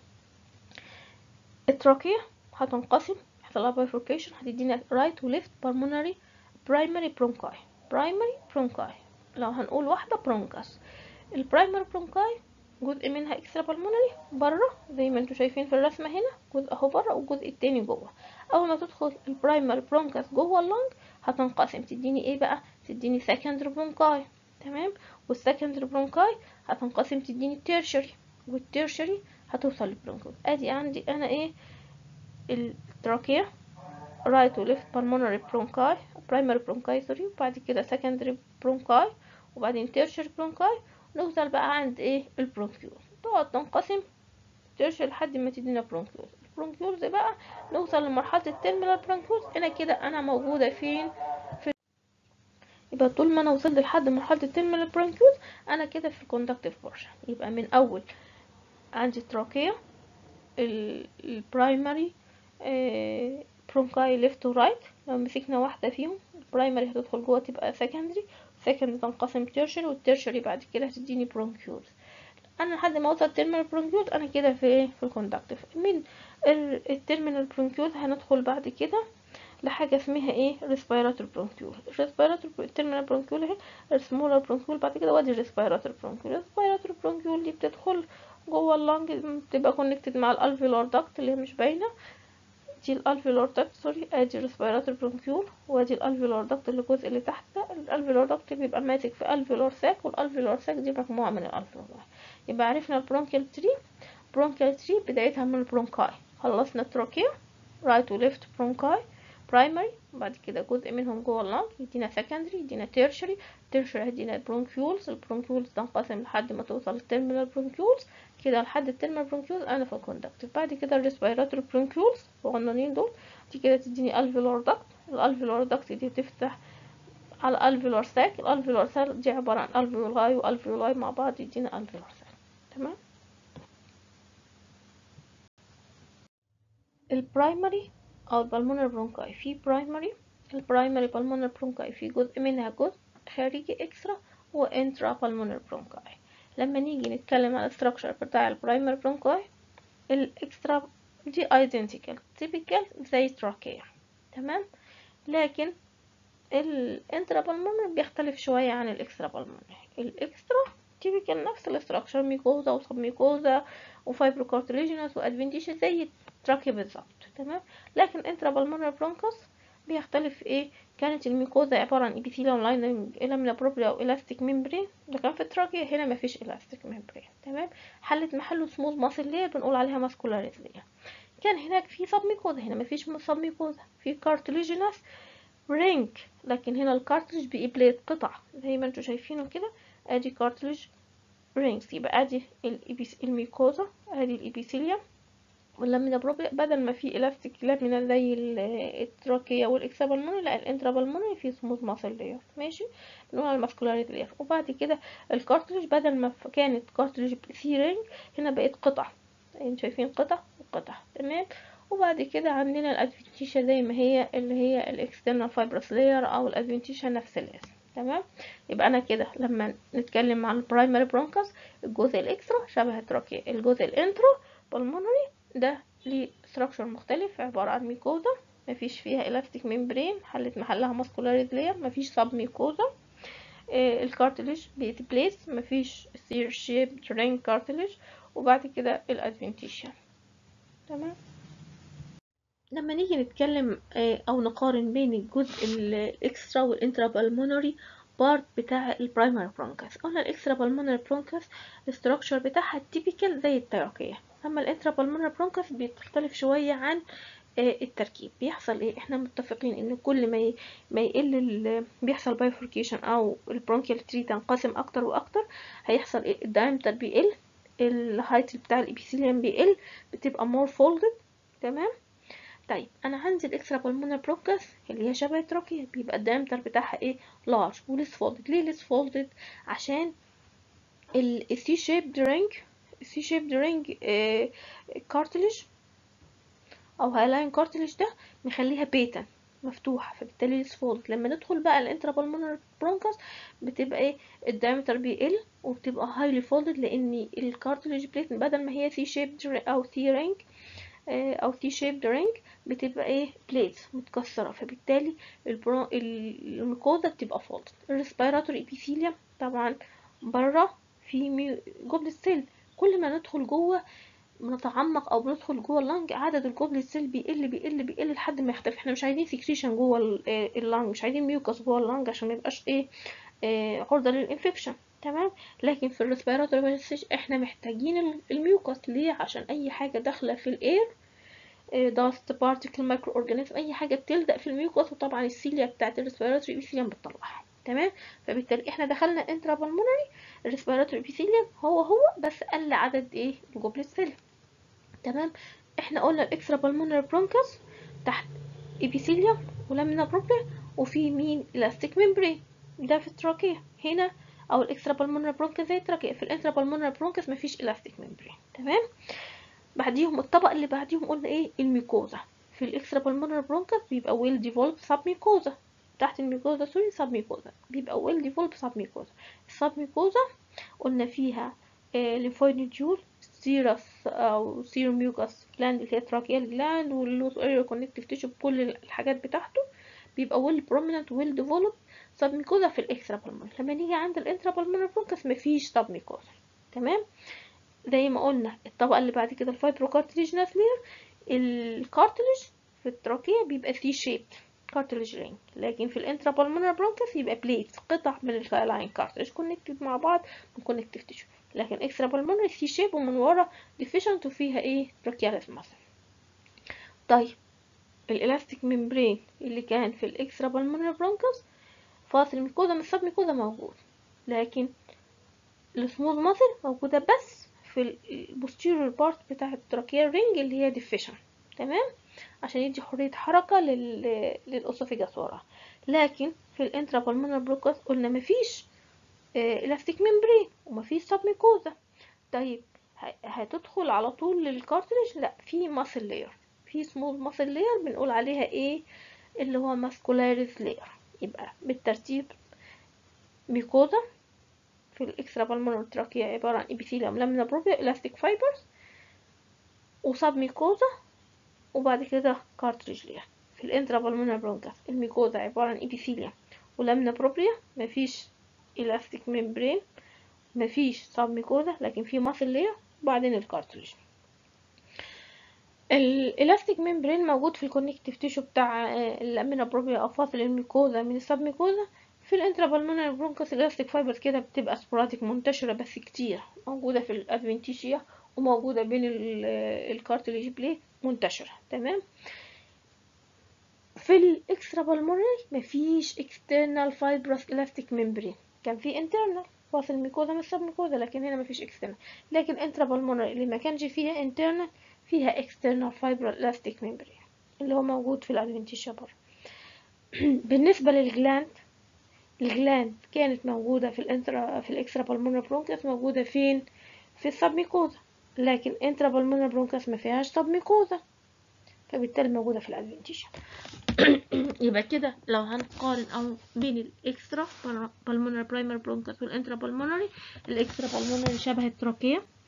التراكية هتنقسم يحصل لها bifurcation هتدينا right و left pulmonary primary bronchi primary bronchi لو هنقول واحدة bronchus البرايمري bronchi جزء منها extra pulmonary بره زي ما انتوا شايفين في الرسمة هنا جزء اهو بره والجزء التاني جوه اول ما تدخل البرايمري bronchus جوه اللنج هتنقسم تديني ايه بقى تديني secondary bronchi تمام والسكندري برونكاي هتنقسم تديني التيرشري والتيرشري هتوصل للبرونكوز ادي عندي انا ايه التراكية رايت وليفت بالمونري برونكاي برايمري برونكاي سوري وبعد كده سكندري برونكاي وبعدين تيرشري برونكاي نوصل بقى عند ايه البرونكيوز تقعد تنقسم تيرشري لحد ما تدينا برونكيوز البرونكيوز بقى نوصل لمرحلة التيرمينال برونكيوز انا كده انا موجودة فين يبقى طول ما انا وصلت لحد مرحله التيرمينال برونكيوز انا كده في الكوندكتيف بورشن يبقى من اول عندي تراكية البرايمري برونكاي ليفت ورايت لو مسكنا واحده فيهم البرايمري هتدخل جوه تبقى سكندري سكندري تنقسم تيرشري والتيرشري بعد كده هتديني برونكيوز انا لحد ما اوصل التيرمينال برونكيوز انا كده في في الكوندكتيف من التيرمينال برونكيوز هندخل بعد كده لحاجه اسمها ايه ريسبيراتور برونكيول الريسبيراتور التيرمينال برونكيول اهي السمولر برونكيول بعد كده وادي الريسبيراتور برونكيول الريسبيراتور برونكيول دي بتدخل جوه اللنج بتبقى كونكتد مع الالفيولار داكت اللي هي مش باينه دي الالفيولار داكت سوري ادي الريسبيراتور برونكيول وادي الالفيولار داكت اللي الجزء اللي تحت ده الالفيولار داكت بيبقى ماسك في الفيولار ساك والالفيولار ساك دي مجموعه من الالفيولار يبقى عرفنا البرونكيال تري برونكيال تري بدايتها من البرونكاي خلصنا التراكية رايت وليفت برونكاي برايمري وبعد كده جزء منهم جوه اللنج يدينا سكندري يدينا تيرشري تيرشري هيدينا البرونكيولز البرونكيولز تنقسم لحد ما توصل للتيرمينال برونكيولز كده لحد التيرمينال برونكيولز انا في الكوندكتيف بعد كده الريسبيراتوري برونكيولز الصغننين دول دي كده تديني الفيولار داكت الالفيولار داكت دي تفتح على الالفيولار ساك الالفيولار ساك دي عباره عن الفيولاي والفيولاي مع بعض يدينا الفيولار ساك تمام البرايمري او البلمونر برونكاي في برايمري البرايمري بالمونر برونكاي في جزء منها جزء خارجي اكسترا وانترا بالمونر برونكاي لما نيجي نتكلم على الستراكشر بتاع البرايمري برونكاي الاكسترا دي ايدنتيكال تيبيكال زي تراكية تمام لكن الانترا بالمونر بيختلف شوية عن الاكسترا بالمونر الاكسترا تيبيكال نفس الاستراكشر ميكوزا وسب ميكوزا وفايبروكارتليجينس وادفنتيشن زي التراكية بالظبط تمام لكن انترا بالمونر برونكوس بيختلف ايه كانت الميكوزا عبارة عن ابيثيليوم لايننج لامينا بروبريا او الاستيك ميمبرين ده كان في التراكية هنا مفيش الاستيك ميمبرين تمام حلت محله سموث ماسل لير بنقول عليها ماسكولاريز لير كان هناك في سب ميكوزا هنا مفيش سب ميكوزا في كارتليجينس رينج لكن هنا الكارتليج بإبليت قطع زي ما انتوا شايفينه كده ادي كارتليج رينجز يبقى ادي الميكوزا ادي الابيثيليوم واللامينا بروبريا بدل ما في الاستيك لامينا زي التراكية والاكسابالموني لا الانترابالموني في سموث ماسل لير ماشي بنقول على الماسكولاريت لير وبعد كده الكارتليج بدل ما كانت كارتليج في رينج هنا بقت قطع انتوا شايفين قطع وقطع تمام وبعد كده عندنا الادفنتيشا زي ما هي اللي هي الاكسترنال فايبرس لير او الادفنتيشا نفس الاسم تمام يبقى انا كده لما نتكلم عن البرايمري برونكس الجزء الاكسترا شبه التراكية الجزء الانترا بالمونري ده ليه structure مختلف عبارة عن ميكوزا مفيش فيها elastic membrane حلت محلها muscularis layer مفيش sub ميكوزا آه الكارتلج بيتبليس مفيش سير شيب ring cartilage وبعد كده الادفنتيشن تمام لما نيجي نتكلم آه او نقارن بين الجزء الاكسترا والانترا بالمونري بارت بتاع البرايمري برونكس قلنا الاكسترا بالمونري برونكس الاستراكشر بتاعها التيبيكال زي التراكيه اما الانترا بالمونري برونكس بيختلف شويه عن التركيب بيحصل ايه احنا متفقين ان كل ما ي... ما يقل بيحصل بايفوركيشن او البرونكيال تري تنقسم اكتر واكتر هيحصل ايه الدايمتر بيقل الهايت بتاع الابيثيليوم بيقل بتبقى مور فولدد تمام طيب انا عندي الاكسترا بالمونر برونكس اللي هي شبه التراكيه بيبقى الدايمتر بتاعها ايه لارج وليس فولدد ليه ليس فولدد عشان السي شيب رينج السي شيب رينج كارتلج او هايلاين كارتلج ده مخليها بيتا مفتوحة فبالتالي ليس فولد لما ندخل بقى الانترا بالمونر برونكس بتبقى ايه الدايمتر بيقل وبتبقى هايلي فولدد لان الكارتلج بليت بدل ما هي سي شيب او سي رينج او سي شيب رينج بتبقى ايه بليت متكسرة فبالتالي البرو... الميكوزا بتبقى فولد الريسبيراتوري ابيثيليوم طبعا بره في ميو... جبل سيل كل ما ندخل جوه بنتعمق او بندخل جوه اللنج عدد الجبل سيل بيقل بيقل بيقل لحد ما يختفي احنا مش عايزين سكريشن جوه اللنج مش عايزين ميوكس جوه اللنج عشان ما يبقاش ايه آه عرضه للانفكشن تمام لكن في الريسبيراتوري احنا محتاجين الميوكس ليه عشان اي حاجه داخله في الاير داست بارتيكل مايكرو اورجانيزم اي حاجه بتلزق في الميوكس وطبعا السيليا بتاعت الريسبيراتوري ابيثيليوم بتطلعها تمام فبالتالي احنا دخلنا انترا بالمونري الريسبيراتوري ابيثيليوم هو هو بس قل عدد ايه الجبل سيل تمام احنا قلنا الاكسترا بالمونري برونكس تحت ابيثيليوم ولامنا بروبريا وفي مين الاستيك ميمبرين ده في التراكيه هنا او الاكسترا بالمونري برونكس زي التراكيه في الانترا بالمونري برونكس مفيش الاستيك ميمبرين تمام بعديهم الطبق اللي بعديهم قلنا ايه الميكوزا في الاكسترا بالمونري برونكس بيبقى ويل ديفولب سب ميكوزا تحت الميكوزا سوري سب ميكوزا بيبقى ويل ديفولب سب ميكوزا السب ميكوزا قلنا فيها آه ليمفويد نوديول سيرس او سيرو ميوكس جلاند اللي هي تراكيال جلاند واللوس اريا كونكتيف تيشو بكل الحاجات بتاعته بيبقى ويل بروميننت ويل ديفولب سب ميكوزا في الاكسترا بالمونري لما نيجي عند الانترا بالمونري برونكس مفيش سب ميكوزا تمام زي ما قلنا الطبقه اللي بعد كده الفايبرو كارتليجنس لير الكارتلج في التراكيه بيبقى سي شيب كارتلج رينج لكن في الانترا بالمونري برونكس يبقى بليتس قطع من اللاين كارتلج كونكتد مع بعض من كونكتيف تيشو لكن اكسترا بالمونري سي شيب ومن ورا ديفيشنت وفيها ايه براكياليس مثلا طيب الالاستيك ميمبرين اللي كان في الاكسترا بالمونري برونكس فاصل ميكوزا من السب ميكوزا موجود لكن السموث ماسل موجوده بس في البوستيريور بارت بتاع التراكيال رينج اللي هي ديفيشن تمام عشان يدي حرية حركة لل... للأسوفيجاس ورا لكن في الانترا بالمونر بروكس قلنا مفيش الاستيك ميمبرين ومفيش سب ميكوزا طيب هتدخل على طول للكارتريج لا في ماسل لاير في سمول ماسل لاير بنقول عليها ايه اللي هو ماسكولاريس لاير يبقى بالترتيب ميكوزا في الاكسترا بالمونر تراكيا عبارة عن ابيثيليوم لامنا بروبيا الاستيك فايبرز وسب ميكوزا وبعد كده كارتريج لاير في الانترا بالمونر برونكاس الميكوزا عبارة عن ابيثيليوم ولامنا بروبيا مفيش الاستيك ميمبرين مفيش سب ميكوزا لكن في ماسل لاير وبعدين الكارتريج الالاستيك ميمبرين موجود في الكونكتيف تيشو بتاع الامينا بروبيا او فاصل الميكوزا من السب ميكوزا في الانترا بالمونر برونكاس الاستيك فايبرز كده بتبقى سبوراديك منتشرة بس كتير موجودة في الادفنتيشيا وموجودة بين الكارتليج بليت منتشرة تمام في الاكسترا بالمونري مفيش external fibrous elastic membrane كان في internal فاصل ميكوزا من السب ميكوزا لكن هنا مفيش external لكن انترا بالمونري اللي ما كانش فيها internal فيها external fibrous elastic membrane اللي هو موجود في الادفنتيشيا بره بالنسبة للجلاند الجلاند كانت موجودة في الانترا في الاكسترا بالمونر برونكاس موجودة فين في السب ميكوزا لكن انترا بالمونر برونكاس ما فيهاش سب ميكوزا فبالتالي موجودة في الادفنتيشن يبقى كده لو هنقارن او بين الاكسترا بالمونر برايمر برونكاس والانترا بالمونري الاكسترا بالمونري شبه التراكية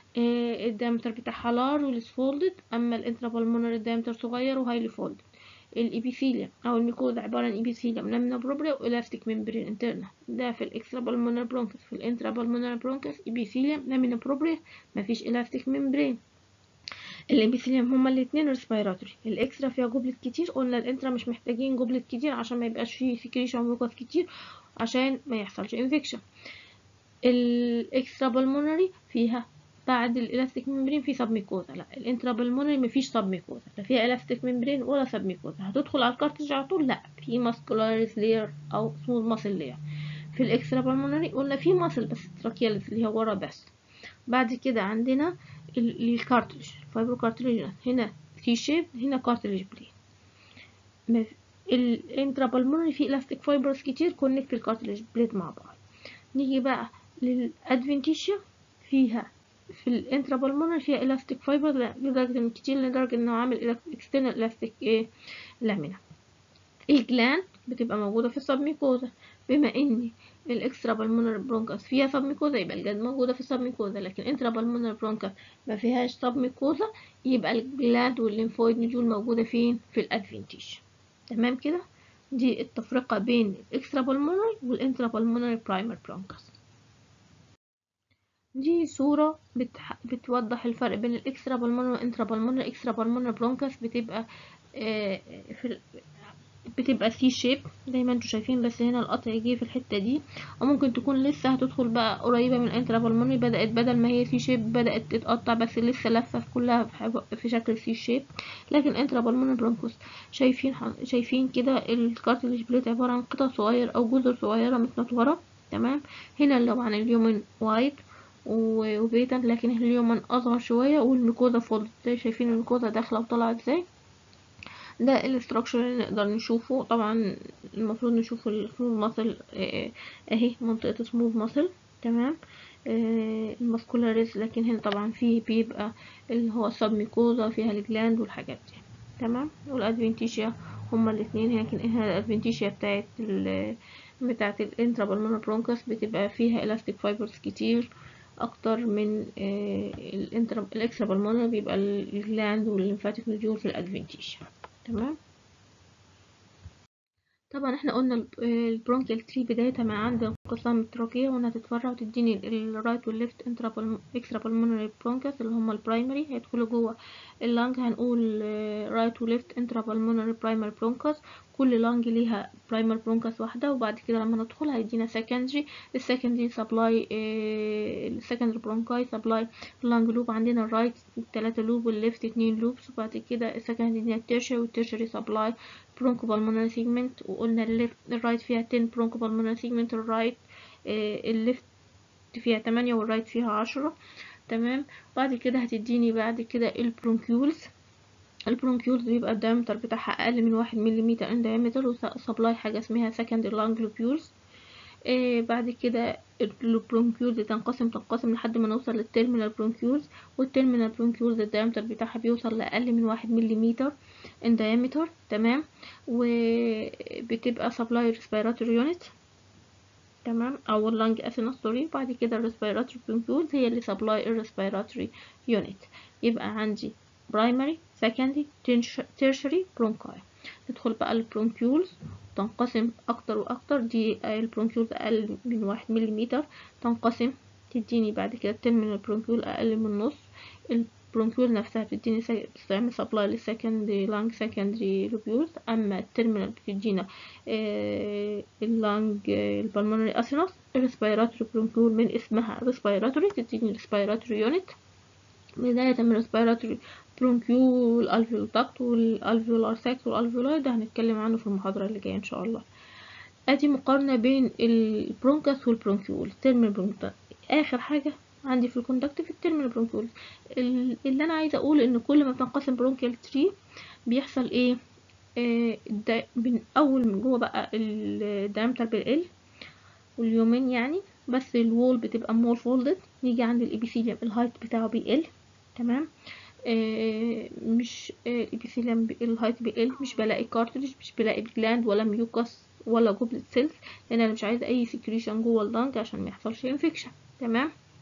الدايمتر بتاعها لارج فولدد اما الانترابلمونري الدايمتر صغير وهايلي فولدد الابيثيليوم او الميكوزا عباره عن ابيثيليوم لامينا بروبريا والاستيك ممبرين انترنا ده في الاكسترا بالمونر برونكس في الانترا بالمونر برونكس ابيثيليوم لامينا بروبريا مفيش الاستيك ممبرين الابيثيليوم هما الاثنين ريسبيراتوري الاكسترا فيها جوبلت كتير قلنا الانترا مش محتاجين جوبلت كتير عشان ما يبقاش فيه سكريشن ميوكس كتير عشان ما يحصلش انفكشن الاكسترا بالمونري فيها بعد الالاستيك ممبرين في سب ميكوزا لا الانترا بالمونري مفيش سب ميكوزا لا فيها الاستيك ممبرين ولا سب ميكوزا هتدخل على الكارتج على طول لا في ماسكولاريس لير او سموث ماسل لير في الاكسترا بالمونري قلنا في ماسل بس تراكياليس اللي هي ورا بس بعد كده عندنا الكارتج فايبرو كارتليج هنا في شيب هنا كارتليج بليد الانترا بالمونري في الاستيك فايبرز كتير كونكت الكارتليج بليد مع بعض نيجي بقى للادفنتيشيا فيها في الانترا بالمونري فيها الاستيك فايبر لدرجه ان كتير لدرجه انه عامل اكسترنال الاستيك ايه لامينا الجلاند بتبقى موجوده في السبميكوزا بما ان الاكسترا بالمونر برونكاس فيها سبميكوزا يبقى الجلاند موجوده في السبميكوزا لكن انترا بالمونر برونكاس ما فيهاش سبميكوزا يبقى الجلاند والليمفويد نجول موجوده فين في الادفنتيش تمام كده دي التفرقه بين الاكسترا بالمونر والانترا بالمونر برايمر برونكاس دي صورة بتح... بتوضح الفرق بين الاكسترا بالمونر والانترا بالمونر اكسترا بالمونر برونكاس بتبقى آه في ال... بتبقى سي شيب زي ما انتوا شايفين بس هنا القطع جه في الحته دي او ممكن تكون لسه هتدخل بقى قريبه من الانترا بالمونري بدات بدل ما هي سي شيب بدات تتقطع بس لسه لفه في كلها في شكل سي شيب لكن انترا بالمونري برونكوس شايفين شايفين كده الكارتليج بليت عباره عن قطع صغير او جزر صغيره متنطوره تمام هنا لو عن اليومن وايت وبيتا لكن اليومن اصغر شويه والميكوزا فولد زي شايفين الميكوزا داخله وطالعه ازاي ده الاستراكشر اللي نقدر نشوفه طبعا المفروض نشوف السموث ماسل اهي منطقه سموث ماسل تمام آه الماسكولاريس لكن هنا طبعا فيه بيبقى اللي هو السب ميكوزا فيها الجلاند والحاجات دي تمام والادفنتيشيا هما الاثنين لكن هنا الادفنتيشيا بتاعت ال بتاعت الانترا بالمونر برونكس بتبقى فيها الاستيك فايبرز كتير اكتر من آه الانترا الاكسترا بالمونر بيبقى الجلاند والليمفاتيك نوديول في الادفنتيشيا تمام طبعا احنا قلنا البرونكيال تري بدايتها من عند انقسام التراكية وانها تتفرع وتديني الرايت والليفت اكسترا بالمونري برونكس اللي هما البرايمري هيدخلوا جوه اللانج هنقول رايت وليفت انترا بالمونري برايمري برونكس كل لانج ليها برايمر برونكس واحدة وبعد كده لما ندخل هيدينا سكندري السكندري سبلاي السكندري برونكاي سبلاي اللانج لوب عندنا الرايت تلاتة لوب والليفت اتنين لوبس وبعد كده السكندري يدينا التيرشري والتيرشري سبلاي برونكو بالمونري سيجمنت وقلنا الليفت الرايت فيها 10 برونكو بالمونري سيجمنت الرايت الليفت فيها تمانية والرايت فيها عشرة تمام بعد كده هتديني بعد كده البرونكيولز البرونكيولز بيبقى الدايمتر بتاعها اقل من واحد مليمتر ان دايمتر وسبلاي حاجه اسمها secondary lung lobules آه بعد كده البرونكيولز تنقسم تنقسم لحد ما نوصل للتيرمينال برونكيولز والتيرمينال برونكيولز الدايمتر بتاعها بيوصل لأقل من واحد مليمتر ان diameter تمام وبتبقى supply respiratory unit تمام او اللنج اثنس سوري بعد كده الريسبيراتوري برونكيولز هي اللي supply الريسبيراتوري يونت يبقى عندي primary secondary tertiary bronchi ندخل بقى البرونكيولز تنقسم اكتر واكتر دي البرونكيولز اقل من واحد مليمتر تنقسم تديني بعد كده الترمينال برونكيول اقل من نص البرونكيول نفسها بتديني بتعمل سبلاي للسكندري لانج سكندري لوبيولز اما الترمينال بتدينا آه اللانج البلمونري اسينوس الريسبيراتوري برونكيول من اسمها ريسبيراتوري تديني ريسبيراتوري يونت بداية من ريسبيراتوري برونكيول الالفيول داكت والالفيولار ساكس والالفيولاي ده هنتكلم عنه في المحاضرة اللي جاية ان شاء الله ادي مقارنة بين البرونكاس والبرونكيول ترمينال برونكيول اخر حاجة عندي في الكوندكتيف الترمينال برونكيول اللي انا عايزة اقول ان كل ما بتنقسم برونكيال تري بيحصل ايه آه من اول من جوه بقى الدايمتر بيقل واليومين يعني بس الوول بتبقى مور فولدد نيجي عند الابيثيليوم الهايت بتاعه بيقل تمام آه مش آه الابيثيليوم الهايت بيقل مش بلاقي كارتريج مش بلاقي جلاند ولا ميوكس ولا جوبلت سيلز لان انا مش عايزه اي سكريشن جوه اللنج عشان ما يحصلش انفكشن تمام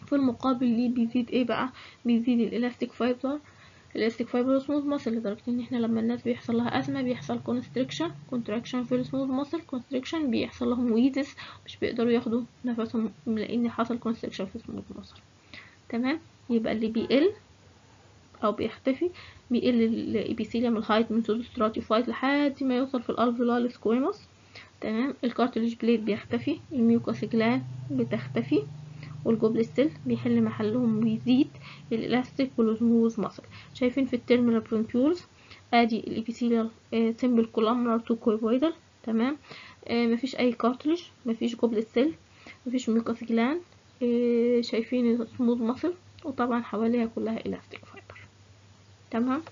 في المقابل ليه بيزيد ايه بقى بيزيد الالاستيك فايبر الالاستيك فايبر سموث ماسل لدرجه ان احنا لما الناس بيحصل لها ازمه بيحصل كونستريكشن كونتراكشن في السموث ماسل كونستريكشن بيحصل لهم ويزس مش بيقدروا ياخدوا نفسهم لان حصل كونستريكشن في السموث ماسل تمام يبقى اللي بيقل او بيختفي بيقل الابيثيليوم الهايت من سودو ستراتيفايد لحد ما يوصل في الالفيولار سكويموس تمام الكارتليج بليد بيختفي الميوكوس جلاند بتختفي والجوبل ستيل بيحل محلهم ويزيد الالاستيك والسموث ماسل شايفين في التيرمينال برونكيولز ادي الابيثيليال سيمبل كولامنر تو كويبويدال تمام آه مفيش اي كارتليج مفيش جوبل ستيل مفيش ميوكوس جلاند آه شايفين السموث ماسل وطبعا حواليها كلها الاستيك فايبر تمام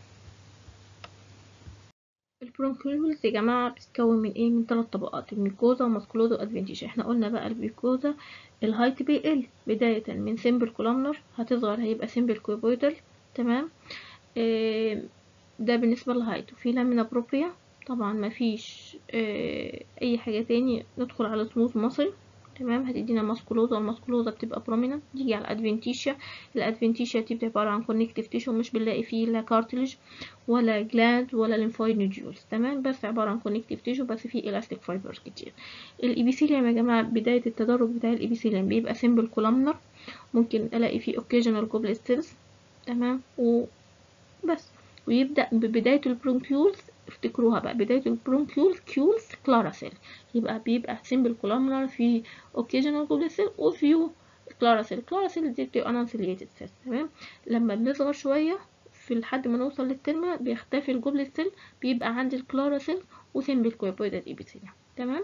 البرونكيولز يا جماعة بتتكون من ايه من ثلاث طبقات الميكوزا وماسكولوزا وادفنتيشا احنا قلنا بقى الميكوزا الهايت بيقل بداية من سيمبل كولامنر هتصغر هيبقى سيمبل كويبويدال تمام اه ده بالنسبة للهايت وفي لامينا بروبريا طبعا مفيش اه اي حاجة تاني ندخل على سموث مصل تمام هتدينا ماسكولوزا والماسكولوزا بتبقى بروميننت نيجي على الادفنتيشيا الادفنتيشيا دي بتبقى عباره عن كونكتيف تيشو مش بنلاقي فيه لا كارتلج ولا جلاند ولا ليمفويد نوديولز تمام بس عباره عن كونكتيف تيشو بس فيه الاستيك فايبرز كتير الابيثيليوم يا جماعه بدايه التدرج بتاع الابيثيليوم بيبقى سيمبل كولامنر ممكن الاقي فيه اوكيجنال جوبلت سيلز تمام وبس ويبدا ببدايه البرونكيولز افتكروها بقى بداية البرونكيولز كيولز كلاراسيل يبقى بيبقى سيمبل كولامنر في اوكيجنال جوبلسيل وفيو كلاراسيل كلاراسيل دي بتبقى انسليتد سيل تمام لما بنصغر شوية في لحد ما نوصل للترمة بيختفي الجوبلسيل بيبقى عندي الكلاراسيل وسيمبل كويبويدال ايبيثيليوم تمام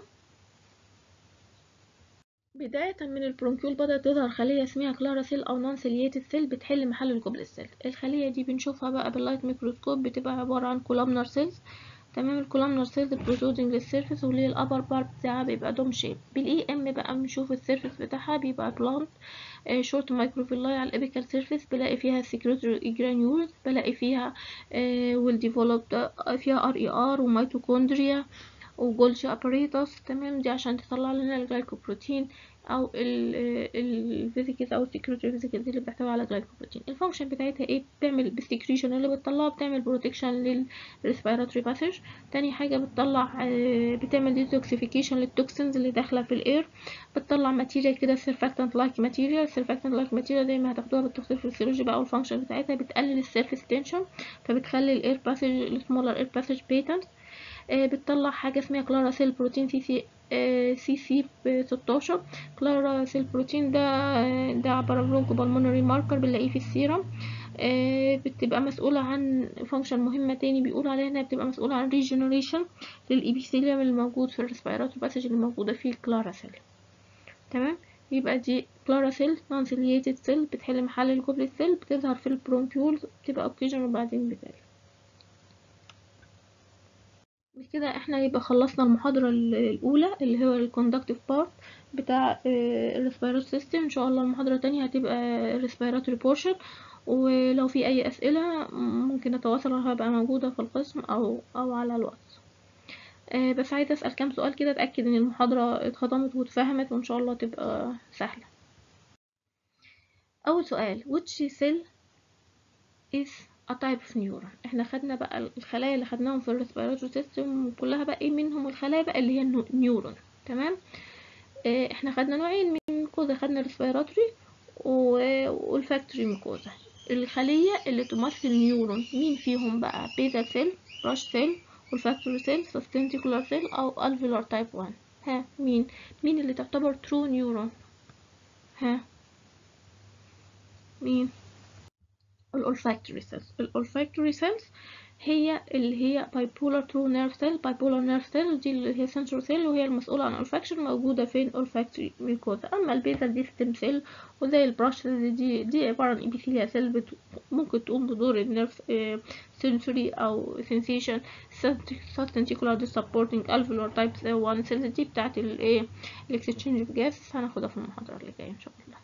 بداية من البرونكيول بدأت تظهر خلية اسمها كلارا سيل أو نون سيلياتد سيل بتحل محل الجوبل سيل الخلية دي بنشوفها بقى باللايت ميكروسكوب بتبقى عبارة عن كولامنر سيلز تمام الكولامنر سيلز بروتودنج للسيرفيس واللي الأبر بارت بتاعها بيبقى دوم شيب بالإي إم بقى بنشوف السيرفيس بتاعها بيبقى بلانت آه شورت مايكروفيلاي على الإبيكال سيرفيس بلاقي فيها سكريتوري جرانيولز بلاقي فيها آه ويل ديفلوبد فيها ار اي ار وميتوكوندريا وجولجي اباريتوس تمام دي عشان تطلع لنا الجلايكوبروتين او الفيزيكلز او السكريتوري فيزيكلز اللي بتحتوي على جلايكوبروتين الفانكشن بتاعتها ايه بتعمل بالسكريشن اللي بتطلعه بتعمل بروتكشن للريسبيراتوري باسج تاني حاجه بتطلع بتعمل ديتوكسيفيكيشن للتوكسينز اللي داخله في الاير بتطلع ماتيريال كده سيرفاكتنت لايك ماتيريال سيرفاكتنت لايك ماتيريال زي ما هتاخدوها بالتفصيل في السيولوجي بقى والفانكشن بتاعتها بتقلل السيرفيس تنشن فبتخلي الاير باسج السمولر اير باسج بيتنت بتطلع حاجه اسمها كلارا سيل بروتين سي سي سي سي ب 16 كلارا سيل بروتين ده ده عبارة عن برونكو بالمونري ماركر بنلاقيه في السيرم بتبقى مسؤولة عن فانكشن مهمة تاني بيقول عليها انها بتبقى مسؤولة عن ريجنريشن للإبيثيليوم اللي موجود في الريسبيراتوري باسج اللي موجودة فيه الكلارا سيل تمام يبقى دي كلارا سيل نون سيلياتد سيل بتحل محل الجوبلت سيل بتظهر في البرونكيولز بتبقى اوكيجن وبعدين بتقل بكده احنا يبقى خلصنا المحاضرة الأولى اللي هو الكوندكتيف بارت بتاع الريسبيراتوري سيستم ان شاء الله المحاضرة التانية هتبقى الريسبيراتوري بورشن ولو في اي اسئلة ممكن نتواصل هبقى موجودة في القسم او او على الواتس بس عايزة اسأل كام سؤال كده اتأكد ان المحاضرة اتخدمت واتفهمت وان شاء الله تبقى سهلة اول سؤال which cell is a type of neuron احنا خدنا بقى الخلايا اللي خدناهم في الريسبيراتوري سيستم كلها بقى ايه منهم الخلايا بقى اللي هي النيورون تمام اه احنا خدنا نوعين من الميكوزا خدنا الريسبيراتوري والفاكتوري ميكوزا الخلية اللي تمثل نيورون مين فيهم بقى بيتا سيل راش سيل والفاكتوري سيل سستنتيكولار سيل او الفيلار تايب 1 ها مين مين اللي تعتبر ترو نيورون ها مين الأولفاكتوري سيلز الأولفاكتوري سيلز هي اللي هي bipolar true nerve cell bipolar nerve cell دي اللي هي central cell وهي المسؤولة عن olfaction موجودة في olfactory mucosa أما البيزل دي stem cell وزي البراش دي دي عبارة عن epithelial cell بت... ممكن تقوم بدور النيرف sensory أو sensation substanticular supporting alveolar type 1 cells دي بتاعت الايه الاكسشينج جاز هناخدها في المحاضرة اللي جاية إن شاء الله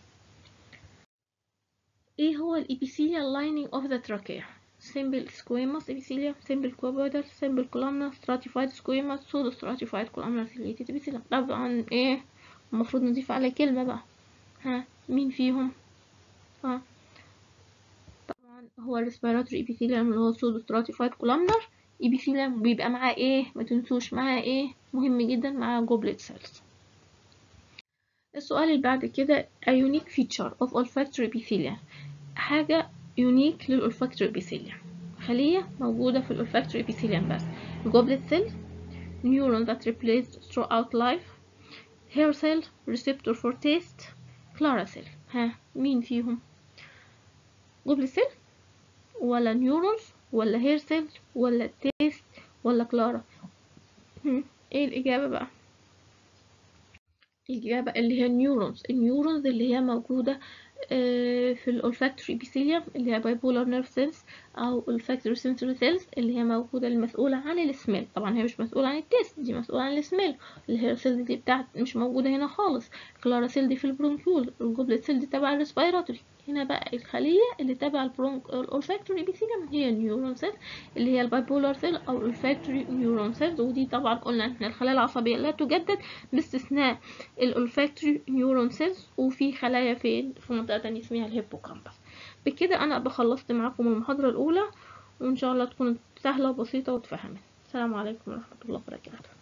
ايه هو الابيثيليال lining of the trachea simple squamous epithelium simple cuboidal simple columnar stratified squamous pseudo stratified columnar ciliated epithelium طبعا ايه المفروض نضيف على كلمة بقى ها مين فيهم ها طبعا هو الريسبيراتوري ابيثيليوم اللي هو سودو ستراتيفايد كولامنر ابيثيليوم بيبقى معاه ايه ما تنسوش معاه ايه مهم جدا معاه جوبلت سيلز السؤال اللي بعد كده a unique feature of olfactory epithelium حاجة يونيك للolfactory epithelium خلية موجودة في الolfactory epithelium بس goblet cell neuron that replaced throughout life hair cell receptor for taste clara cell ها مين فيهم goblet cell ولا neurons ولا hair cell ولا taste ولا كلارا ايه الإجابة بقى الإجابة اللي هي النيورونز النيورونز اللي هي موجودة في الأولفاكتوري epithelium اللي هي bipolar nerve cells أو olfactory sensory cells اللي هي موجودة المسؤولة عن السميل طبعا هي مش مسؤولة عن التيست دي مسؤولة عن السميل الهير سيل دي بتاعت مش موجودة هنا خالص كلارا سيل دي في البرونكيول الجوبلت سيل دي تبع الريسبيراتوري هنا بقى الخلية اللي تبع البرونك الأولفاكتوري epithelium هي النيورون سيل اللي هي البايبولار سيل أو الأولفاكتوري نيورون سيلز ودي طبعا قلنا إن الخلايا العصبية لا تجدد باستثناء الأولفاكتوري نيورون سيلز وفي خلايا فين في منطقة تانية اسمها الهيبوكامبس بكده أنا بخلصت معاكم المحاضرة الأولى وإن شاء الله تكون سهلة وبسيطة وتفهمت السلام عليكم ورحمة الله وبركاته